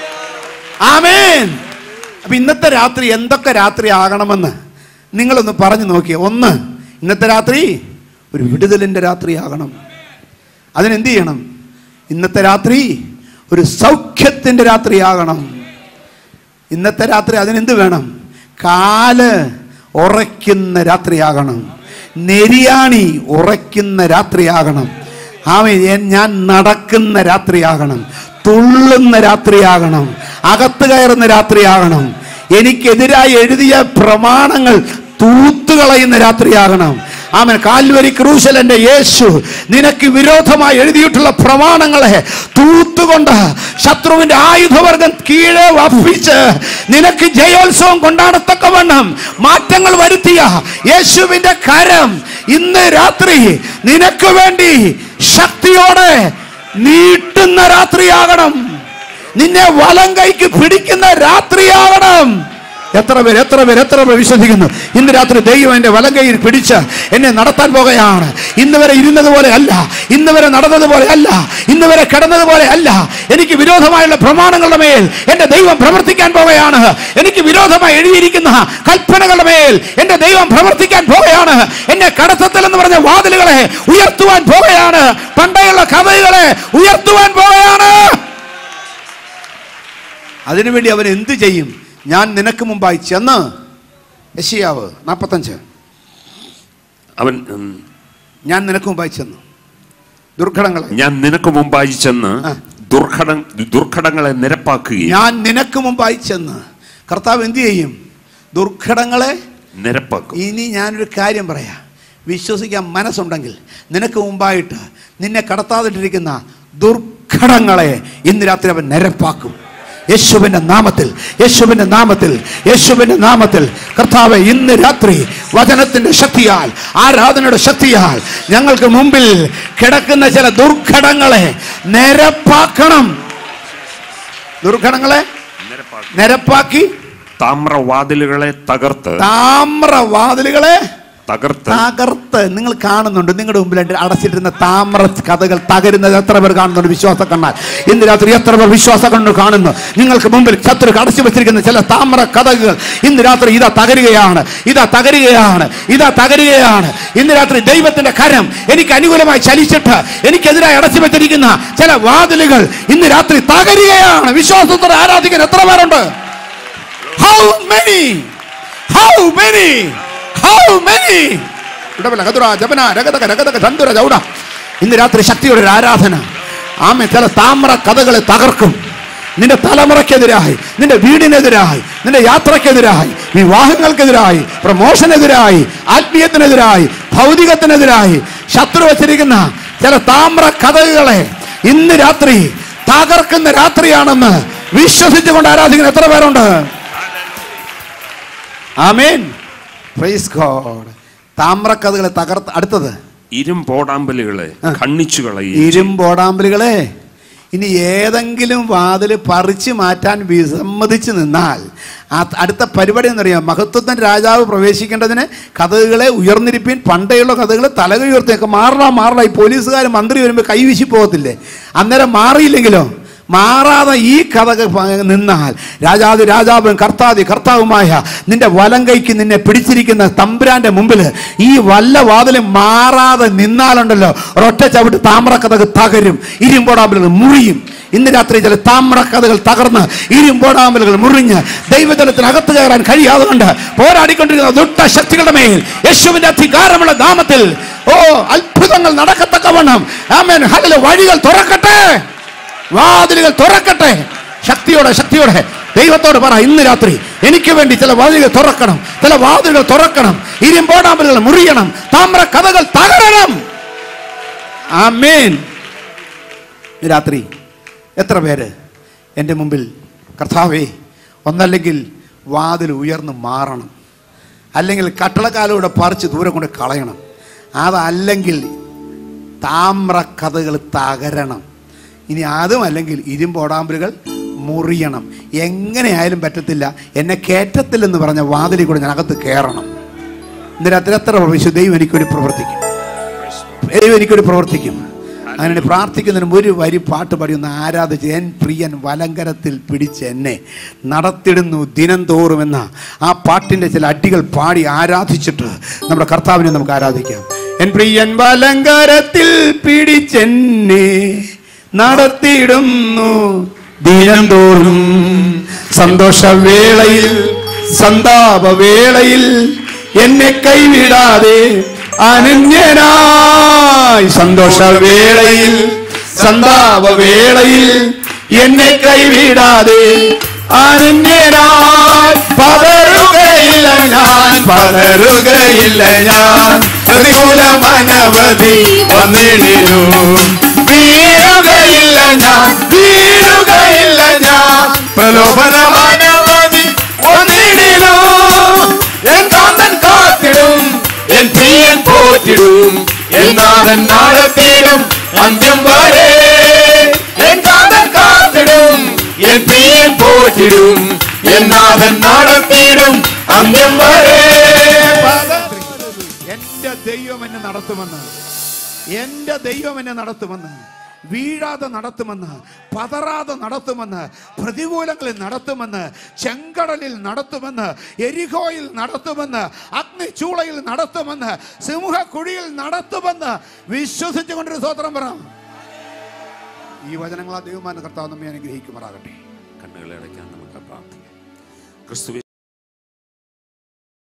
ആമേൻ അപ്പൊ ഇന്നത്തെ രാത്രി എന്തൊക്കെ രാത്രി ആകണമെന്ന് നിങ്ങളൊന്ന് പറഞ്ഞു നോക്കിയേ ഒന്ന് ഇന്നത്തെ രാത്രി ഒരു വിടുതലിന്റെ രാത്രിയാകണം അതിനെന്ത് ചെയ്യണം ഇന്നത്തെ രാത്രി ഒരു സൗഖ്യത്തിന്റെ രാത്രിയാകണം ഇന്നത്തെ രാത്രി അതിനെന്ത് വേണം കാല് ഉറയ്ക്കുന്ന രാത്രിയാകണം നെരിയാണി ഉറയ്ക്കുന്ന രാത്രിയാകണം ആമേ ഞാൻ നടക്കുന്ന രാത്രിയാകണം തുള്ളുന്ന രാത്രിയാകണം അകത്ത് കയറുന്ന രാത്രിയാകണം എനിക്കെതിരായി എഴുതിയ പ്രമാണങ്ങൾ തൂത്തുകളയുന്ന രാത്രിയാകണം ആമൻ കാൽവരി ക്രൂശലന്റെ യേശു നിനക്ക് വിരോധമായി എഴുതിയിട്ടുള്ള പ്രമാണങ്ങളെ തൂത്തുകൊണ്ട് ശത്രുവിന്റെ ആയുധവർഗം കീഴെ വപ്പിച്ച് നിനക്ക് ജയോത്സവം കൊണ്ടാടത്തക്കവണ്ണം മാറ്റങ്ങൾ വരുത്തിയ യേശുവിന്റെ കരം ഇന്ന് രാത്രി നിനക്ക് വേണ്ടി ശക്തിയോടെ നീട്ടുന്ന രാത്രിയാകണം നിന്നെ വലം കൈക്ക് പിടിക്കുന്ന രാത്രിയാകണം എത്ര പേര് എത്ര പേര് എത്ര പേര് വിശ്വസിക്കുന്നു ഇന്ന് രാത്രി ദൈവം എന്റെ വലം കൈയിൽ പിടിച്ച് എന്നെ നടത്താൻ പോകുകയാണ് ഇന്ന് വരെ ഇരുന്നത് പോലെ അല്ല ഇന്ന് വരെ നടന്നത് പോലെ അല്ല ഇന്ന് വരെ കിടന്നത് പോലെ അല്ല എനിക്ക് വിരോധമായുള്ള പ്രമാണങ്ങളുടെ മേൽ എന്റെ ദൈവം പ്രവർത്തിക്കാൻ പോവുകയാണ് എനിക്ക് വിരോധമായി എഴുതിയിരിക്കുന്ന കൽപ്പനകളുടെ മേൽ എന്റെ ദൈവം പ്രവർത്തിക്കാൻ പോവുകയാണ് എന്നെ കടത്തത്തിൽ എന്ന് പറഞ്ഞ വാതിലുകളെ ഉയർത്തുവാൻ പോവുകയാണ് പണ്ടയുള്ള കഥകളെ ഉയർത്തുവാൻ പോവുകയാണ് അതിനുവേണ്ടി അവൻ എന്ത് ചെയ്യും ഞാൻ നിനക്ക് മുമ്പായി ചെന്ന് യശിയാവ് നാൽപ്പത്തഞ്ച് അവൻ ഉം, ഞാൻ നിനക്ക് മുമ്പായി ചെന്നു ദുർഘടങ്ങളെ ഞാൻ നിനക്ക് മുമ്പായി ചെന്ന് ആ. ദുർഘട ദുർഘടങ്ങളെ നിരപ്പാക്കുകയും ഞാൻ നിനക്ക് മുമ്പായി ചെന്ന് കർത്താവ് എന്ത് ചെയ്യും ദുർഘടങ്ങളെ നിരപ്പാക്കും ഇനി ഞാനൊരു കാര്യം പറയാം വിശ്വസിക്കാൻ മനസ്സുണ്ടെങ്കിൽ നിനക്ക് മുമ്പായിട്ട് നിന്നെ കടത്താതിട്ടിരിക്കുന്ന ദുർഘടങ്ങളെ ഇന്ന് രാത്രി അവൻ നിരപ്പാക്കും യേശുവിന്റെ നാമത്തിൽ യേശുവിന്റെ നാമത്തിൽ യേശുവിന്റെ നാമത്തിൽ കർത്താവ് ഇന്ന് രാത്രി വചനത്തിന്റെ ശക്തിയാൽ ആരാധനയുടെ ശക്തിയാൽ ഞങ്ങൾക്ക് മുമ്പിൽ കിടക്കുന്ന ചില ദുർഘടങ്ങളെ നിരപ്പാക്കണം ദുർഘടങ്ങളെ നിരപ്പാക്കി താമ്രവാതിലുകളെ തകർത്ത് താമ്രവാതിലുകളെ തകർത്ത് തകർത്ത് നിങ്ങൾ കാണുന്നുണ്ട് നിങ്ങളുടെ മുമ്പിൽ രണ്ട് അടച്ചിട്ടിരുന്ന താമ്ര കഥകൾ തകരുന്നത് എത്ര പേർ കാണുന്നുണ്ട് വിശ്വാസ കണ്ണാൽ ഇന്ന് രാത്രി എത്ര പേർ വിശ്വാസ കണ്ണു കാണുന്നു നിങ്ങൾക്ക് മുമ്പിൽ ശത്രു അടച്ചു വെച്ചിരിക്കുന്ന ചില താമ്ര കഥകൾ ഇന്ന് രാത്രി ഇതാ തകരുകയാണ് ഇതാ തകരുകയാണ് ഇതാ തകരുകയാണ് ഇന്ന് രാത്രി ദൈവത്തിന്റെ കരം എനിക്ക് അനുകൂലമായി ചലിച്ചിട്ട് എനിക്കെതിരായി അടച്ചു വെച്ചിരിക്കുന്ന ചില വാതിലുകൾ ഇന്ന് രാത്രി തകരുകയാണ് വിശ്വാസത്തോടെ ആരാധിക്കാൻ എത്ര പേരുണ്ട് how many how many how many ഇടവല കതുറ ജപന രഗതക രഗതക ചന്തുര ചൗട ഇന്ന് രാത്രി ശക്തിയുടെ ഒരു ആരാധന ആമെ ചില താമ്ര കഥകളെ തകർക്കും നിന്റെ തലമുറയ്ക്കെതിരായി നിന്റെ വീടിനെതിരായി നിന്റെ യാത്രക്കെതിരായി വിവാഹങ്ങൾക്കെതിരായി പ്രമോഷനെതിരായി ആത്മീയത്തിനെതിരായി ഭൗതികത്തിനെതിരായി ശത്രു വച്ചിരിക്കുന്ന ചില താമ്ര കഥകളെ ഇന്ന് രാത്രി തകർക്കുന്ന രാത്രിയാണെന്ന് വിശ്വസിച്ചുകൊണ്ട് ആരാധിക്കുന്ന എത്ര പേരുണ്ട് ആമേൻ പ്രൈസ് ഗോഡ് താമ്രക്കഥകളെ തകർത്ത് അടുത്തത് ഇരുമ്പോടാമ്പലുകളെ ഖണ്ഡിച്ചു കളയും ഇരുമ്പോടാമ്പലുകളെ ഇനി ഏതെങ്കിലും വാതിൽ പറിച്ചു മാറ്റാൻ വിസമ്മതിച്ച് നിന്നാൽ ആ അടുത്ത പരിപാടി എന്നറിയാം മഹത്വത്തൻ രാജാവ് പ്രവേശിക്കേണ്ടതിന് കഥകളെ ഉയർന്നിരിപ്പിൻ പണ്ടേയുള്ള കഥകൾ തലക ഉയർത്തിയൊക്കെ മാറണ മാറണ ഈ പോലീസുകാർ മന്ത്രി വരുമ്പോൾ കൈവീശി പോകത്തില്ലേ അന്നേരം മാറിയില്ലെങ്കിലോ മാറാതെ ഈ കഥ പ- നിന്നാൽ രാജാതി രാജാവും കർത്താതി കർത്താവുമായ നിന്റെ വലം കൈക്ക് നിന്നെ പിടിച്ചിരിക്കുന്ന തമ്പുരാന്റെ മുമ്പിൽ ഈ വല്ല വാതിലും മാറാതെ നിന്നാലുണ്ടല്ലോ ഒരൊറ്റ ചവിട്ട് താമ്രക്കഥകൾ തകരും ഇരുമ്പോടാമ്പലുകൾ മുറിയും ഇന്ന് രാത്രി ചില താമ്രക്കഥകൾ തകർന്ന് ഇരുമ്പോടാമ്പലുകൾ മുറിഞ്ഞ് ദൈവജനത്തിനകത്ത് കയറാൻ കഴിയാതെ കൊണ്ട് പോരാടിക്കൊണ്ടിരിക്കുന്ന ദുഷ്ട ശക്തികളുടെ മേൽ യേശുവിന്റെ അധികാരമുള്ള നാമത്തിൽ ഓ അത്ഭുതങ്ങൾ നടക്കത്തക്കവണ്ണം ആമേൻ ഹല്ലേലൂയ വഴികൾ തുറക്കട്ടെ വാതിലുകൾ തുറക്കട്ടെ ശക്തിയോടെ ശക്തിയോടെ ദൈവത്തോട് പറ ഇന്ന് രാത്രി എനിക്ക് വേണ്ടി ചില വാതിലുകൾ തുറക്കണം ചില വാതിലുകൾ തുറക്കണം ഇരുമ്പോടാമ്പലുകൾ മുറിയണം താമ്ര കഥകൾ തകരണം ആമേൻ ഇന്ന് രാത്രി എത്ര പേര് എൻ്റെ മുമ്പിൽ കർത്താവേ ഒന്നല്ലെങ്കിൽ വാതിൽ ഉയർന്ന് മാറണം അല്ലെങ്കിൽ കട്ടളക്കാലൂടെ പറിച്ച് ദൂരെ കൊണ്ട് കളയണം അതല്ലെങ്കിൽ താമ്ര കഥകൾ തകരണം ഇനി അതും അല്ലെങ്കിൽ ഇരുമ്പോടാമ്പലുകൾ മുറിയണം എങ്ങനെയായാലും പറ്റത്തില്ല എന്നെ കയറ്റത്തില്ലെന്ന് പറഞ്ഞ വാതിലിൽ കൂടെ ഞാൻ അകത്ത് കയറണം ഇന്ന് രാത്രി എത്ര പ്രവേശിച്ചു ദൈവം എനിക്കൊരു പ്രവർത്തിക്കും ദൈവം എനിക്കൊരു പ്രവർത്തിക്കും അങ്ങനെ പ്രാർത്ഥിക്കുന്നതിന് ഒരു വരി പാട്ട് പാടി ഒന്ന് ആരാധിച്ച് എൻ പ്രിയൻ വലങ്കരത്തിൽ പിടിച്ച് എന്നെ നടത്തിടുന്നു ദിനം തോറും എന്ന ആ പാട്ടിൻ്റെ ചില അടികൾ പാടി ആരാധിച്ചിട്ട് നമ്മുടെ കർത്താവിനെ നമുക്ക് ആരാധിക്കാം എൻ പ്രിയൻ വലങ്കരത്തിൽ പിടിച്ചെന്നെ നടത്തിയിടുന്നു ദിനം തോറും സന്തോഷവേളയിൽ സന്താപവേളയിൽ എന്നെ കൈവിടാതെ അനന്യനായി സന്തോഷവേളയിൽ സന്താപവേളയിൽ എന്നെ കൈവിടാതെ അനന്യനായി പതറുകയില്ല ഞാൻ പതറുകയില്ല ഞാൻ പ്രതികൂലം അനവധി വന്നിടിനു വീഴുകയില്ല ഞാൻ വീഴുകയില്ല ഞാൻ പ്രലോഭനം അനവധി വന്നിടിനു എൻ കാന്തൻ കാത്തിടും എൻ പ്രിയൻ പോറ്റിടും എന്നാഥൻ നടത്തിടും അന്ത്യം വരെ എൻ കാന്തൻ കാത്തിടും എൻ പ്രിയൻ പോറ്റിടും എന്നാഥൻ നടത്തിടും അന്ത്യം വരെ എന്റെ ദൈവം എന്നെ നടത്തുമെന്ന് എന്റെ ദൈവം എന്നെ നടത്തുമെന്ന് വീഴാതെ നടത്തുമെന്ന് പതറാതെ നടത്തുമെന്ന് പ്രതികൂലങ്ങളിൽ നടത്തുമെന്ന് ചെങ്കടലിൽ നടത്തുമെന്ന് എരിഹോയിൽ നടത്തുമെന്ന് അഗ്നിച്ചൂളയിൽ നടത്തുമെന്ന് സിംഹക്കുഴിയിൽ നടത്തുമെന്ന് വിശ്വസിച്ചുകൊണ്ടൊരു സ്വത്രം പറ ഈ വചനങ്ങളാ ദൈവമാന കർത്താവ് നമ്മെ അനുഗ്രഹിക്കുമാറാകട്ടെ കണ്ണുകളെ അടയ്ക്കാൻ നമുക്ക് പ്രാർത്ഥിക്കാം ക്രിസ്തുവിൽ